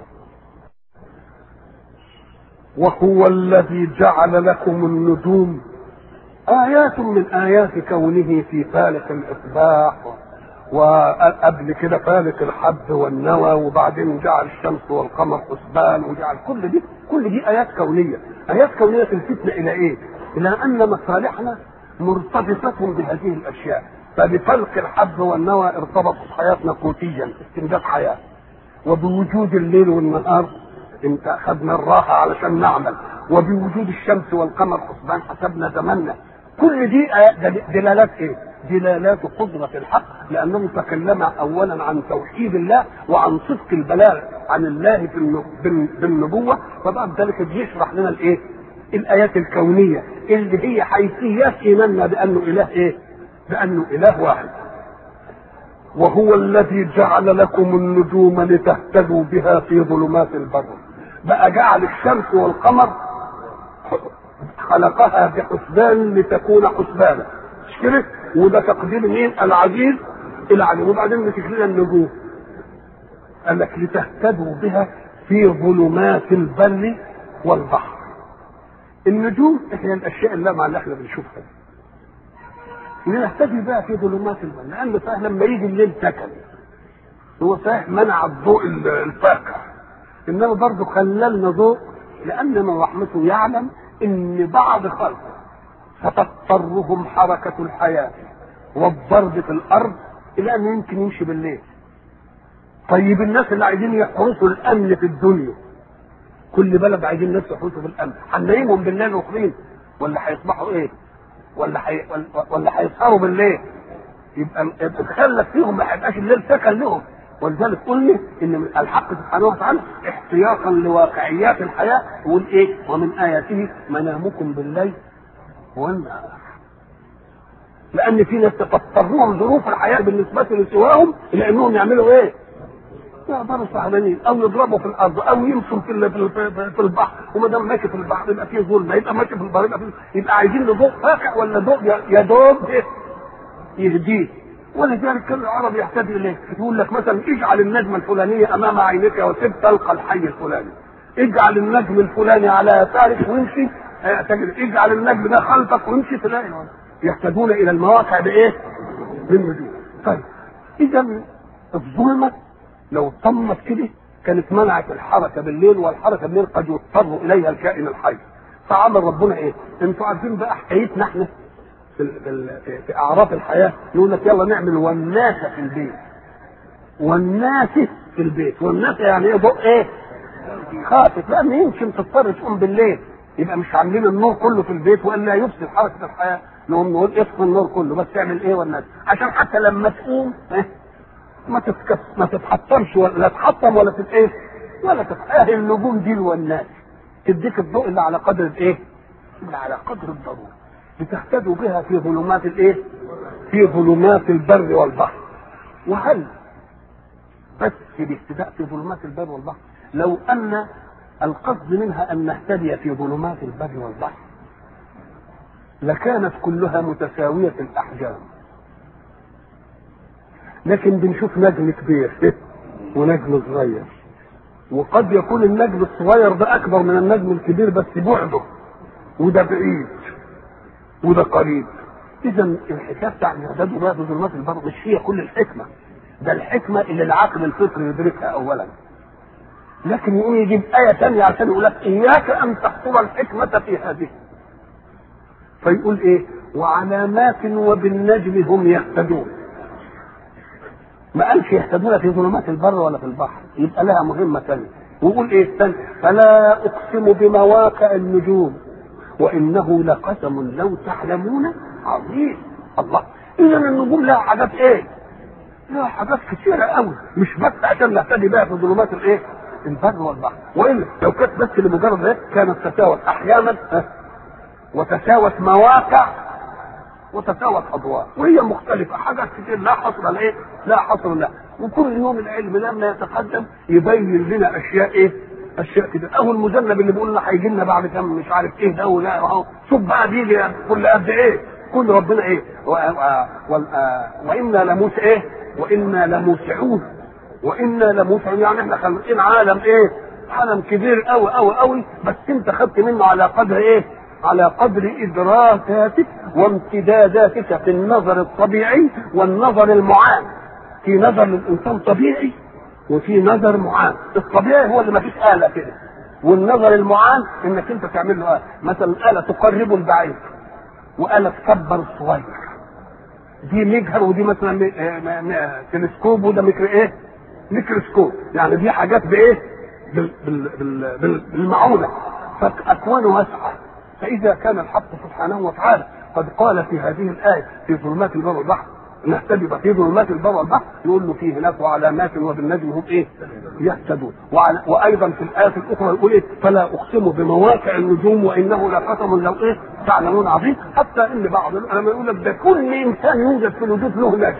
وهو الذي جعل لكم النجوم آيات من آيات كونه في فالق الإصباح وقبل كده فالق الحب والنوى وبعدين جعل الشمس والقمر حسبان وجعل كل دي كل دي آيات كونية آيات كونية تلفتنا إلى إيه؟ إلى أن مصالحنا مرتبطة بهذه الأشياء فبفلق الحب والنوى ارتبطت حياتنا قوتيا استمداد حياة وبوجود الليل والنهار انت اخذنا الراحه علشان نعمل وبوجود الشمس والقمر حسبان حسبنا زماننا كل دي دلالات ايه؟ دلالات قدرة الحق لأنه تكلم أولا عن توحيد الله وعن صدق البلاغ عن الله بالنبوة فبعد ذلك بيشرح لنا الإيه؟ الآيات الكونية اللي هي حيثيات إيماننا بأنه إله إيه؟ بأنه إله واحد وهو الذي جعل لكم النجوم لتهتدوا بها في ظلمات البر بقى جعل الشمس والقمر خلقها بحسبان لتكون حسبانا مش كده وده تقدير مين العزيز العليم وبعدين مسك لنا النجوم قال لك لتهتدوا بها في ظلمات البر والبحر النجوم هي الاشياء اللامعه اللي احنا بنشوفها لنهتدي بها في ظلمات البر لان صحيح لما يجي الليل سكن هو صحيح منع الضوء الفاقع انما برضه خللنا ضوء لان من رحمته يعلم ان بعض خلقه ستضطرهم حركه الحياه والضرب في الارض الى ان يمكن يمشي بالليل طيب الناس اللي عايزين يحرسوا الامن في الدنيا كل بلد عايزين الناس يحرسوا بالامن هنلاقيهم بالليل واخرين ولا هيصبحوا ايه ولا حي... ولا هيسهروا بالليل يبقى تخلف فيهم ما هيبقاش الليل سكن لهم ولذلك قلنا ان الحق سبحانه وتعالى احتياطا لواقعيات الحياه يقول ايه ومن اياته منامكم بالليل والنهار لان في ناس تضطرهم ظروف الحياه بالنسبه لسواهم الى انهم يعملوا ايه؟ يقدروا سهلانين او يضربوا في الارض او يمشوا في في البحر وما دام ماشي في البحر يبقى فيه ظلمه يبقى ماشي في البحر يبقى, فيه يبقى عايزين له ضوء فاقع ولا ضوء يا دوب يهديه ولذلك كان العرب يحتاج اليه يقول لك مثلا اجعل النجمه الفلانيه امام عينك وسب تلقى الحي الفلاني اجعل النجم الفلاني على يسارك وامشي اجعل النجم ده خلفك وامشي تلاقي يحتاجون الى المواقع بايه؟ بالنجوم طيب اذا الظلمه لو طمت كده كانت منعت الحركه بالليل والحركه بالليل قد يضطر اليها الكائن الحي فعمل ربنا ايه؟ انتوا عارفين بقى حكايتنا احنا في, في, في اعراف الحياه يقول لك يلا نعمل وناسه في البيت والناسه في البيت والناسه يعني ايه ضوء ايه؟ خافت لان يمكن تضطر تقوم بالليل يبقى مش عاملين النور كله في البيت والا يفسد حركه الحياه نقوم نقول اطفي النور كله بس تعمل ايه والناس عشان حتى لما تقوم إيه؟ ما تتكس ما تتحطمش ولا تحطم ولا تتايه ولا تتاهل النجوم دي والناس تديك الضوء اللي على قدر الايه؟ اللي على قدر الضروره لتهتدوا بها في ظلمات الايه؟ في ظلمات البر والبحر وهل بس باهتداء في ظلمات البر والبحر لو ان القصد منها ان نهتدي في ظلمات البر والبحر لكانت كلها متساويه الاحجام لكن بنشوف نجم كبير ونجم صغير وقد يكون النجم الصغير ده اكبر من النجم الكبير بس بعده وده بعيد وده قريب اذا الحكايه بتاع الاعداد بقى بظلمات البر مش هي كل الحكمه ده الحكمه اللي العقل الفطري يدركها اولا لكن يقوم يجيب آية ثانية عشان يقول لك إياك أن تحصر الحكمة في هذه فيقول إيه وعلامات وبالنجم هم يهتدون ما قالش يهتدون في ظلمات البر ولا في البحر يبقى لها مهمة ثانية ويقول إيه الثاني فلا أقسم بمواقع النجوم وإنه لقسم لو تعلمون عظيم الله إذا النجوم لها حاجات إيه لا حاجات كتيرة قوي مش بس عشان نهتدي بها في ظلمات الايه؟ البر والبحر والا لو كانت بس لمجرد ذلك كانت تساوت احيانا وتساوت مواقع وتساوت اضواء وهي مختلفه حاجات كتير لا حصر لايه؟ لا حصر لها وكل يوم العلم لما يتقدم يبين لنا اشياء ايه؟ اشياء كده اهو المذنب اللي بيقول لنا هيجي لنا بعد كام مش عارف ايه ده ولا اهو شوف بقى بيجي كل قد ايه؟ كل ربنا ايه؟ و... و... وانا لموس ايه؟ وانا لموسعون وانا لموسعون يعني احنا خالقين عالم ايه؟ عالم كبير قوي قوي قوي بس انت خدت منه على قدر ايه؟ على قدر ادراكاتك وامتداداتك في النظر الطبيعي والنظر المعان في نظر للانسان طبيعي وفي نظر معان الطبيعي هو اللي ما فيش آلة كده والنظر المعان انك انت تعمل له آلة مثلا آلة تقرب البعيد وآلة تكبر الصغير دي مجهر ودي مثلا م- م- م- تلسكوب وده ميكرو ايه ميكروسكوب يعني دي حاجات بايه بال بال بال بال بالمعونة فأكوانه واسعة فإذا كان الحق سبحانه وتعالى قد قال في هذه الآية في ظلمات البر والبحر نهتدي في ظلمات البر والبحر يقول له في هناك وعلامات وبالنجم هم ايه؟ يهتدون وعلى وايضا في الايات الاخرى يقول ايه؟ فلا اقسم بمواقع النجوم وانه لقسم لو ايه؟ تعلمون عظيم حتى ان بعض العلماء يقول لك ده كل انسان يوجد في الوجود له نجم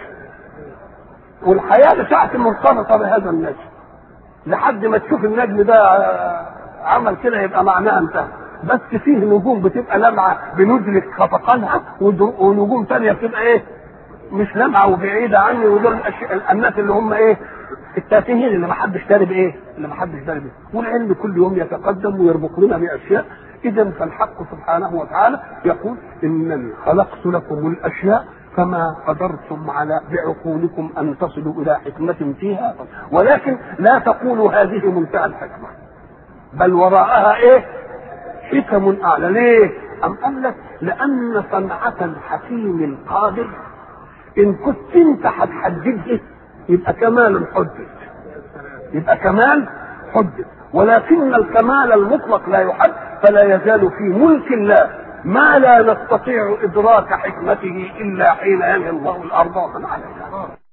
والحياه بتاعتي مرتبطه بهذا النجم لحد ما تشوف النجم ده عمل كده يبقى معناها انتهى بس فيه نجوم بتبقى لمعه بندرك خفقانها ونجوم ثانيه بتبقى ايه؟ مش لمعه وبعيده عني ودول الأشياء الناس اللي هم ايه؟ التافهين اللي ما حدش داري بايه؟ اللي ما حدش داري بايه؟ والعلم كل يوم يتقدم ويربط لنا باشياء اذا فالحق سبحانه وتعالى يقول انني خلقت لكم الاشياء فما قدرتم على بعقولكم ان تصلوا الى حكمه فيها ولكن لا تقولوا هذه منتهى الحكمه بل وراءها ايه؟ حكم اعلى ليه؟ أم قال لك لأن صنعة الحكيم القادر إن كنت أنت هتحدده يبقى كمال حدد يبقى كمال حدد ولكن الكمال المطلق لا يحد فلا يزال في ملك الله ما لا نستطيع إدراك حكمته إلا حين ينهي الله الأرض ومن عليها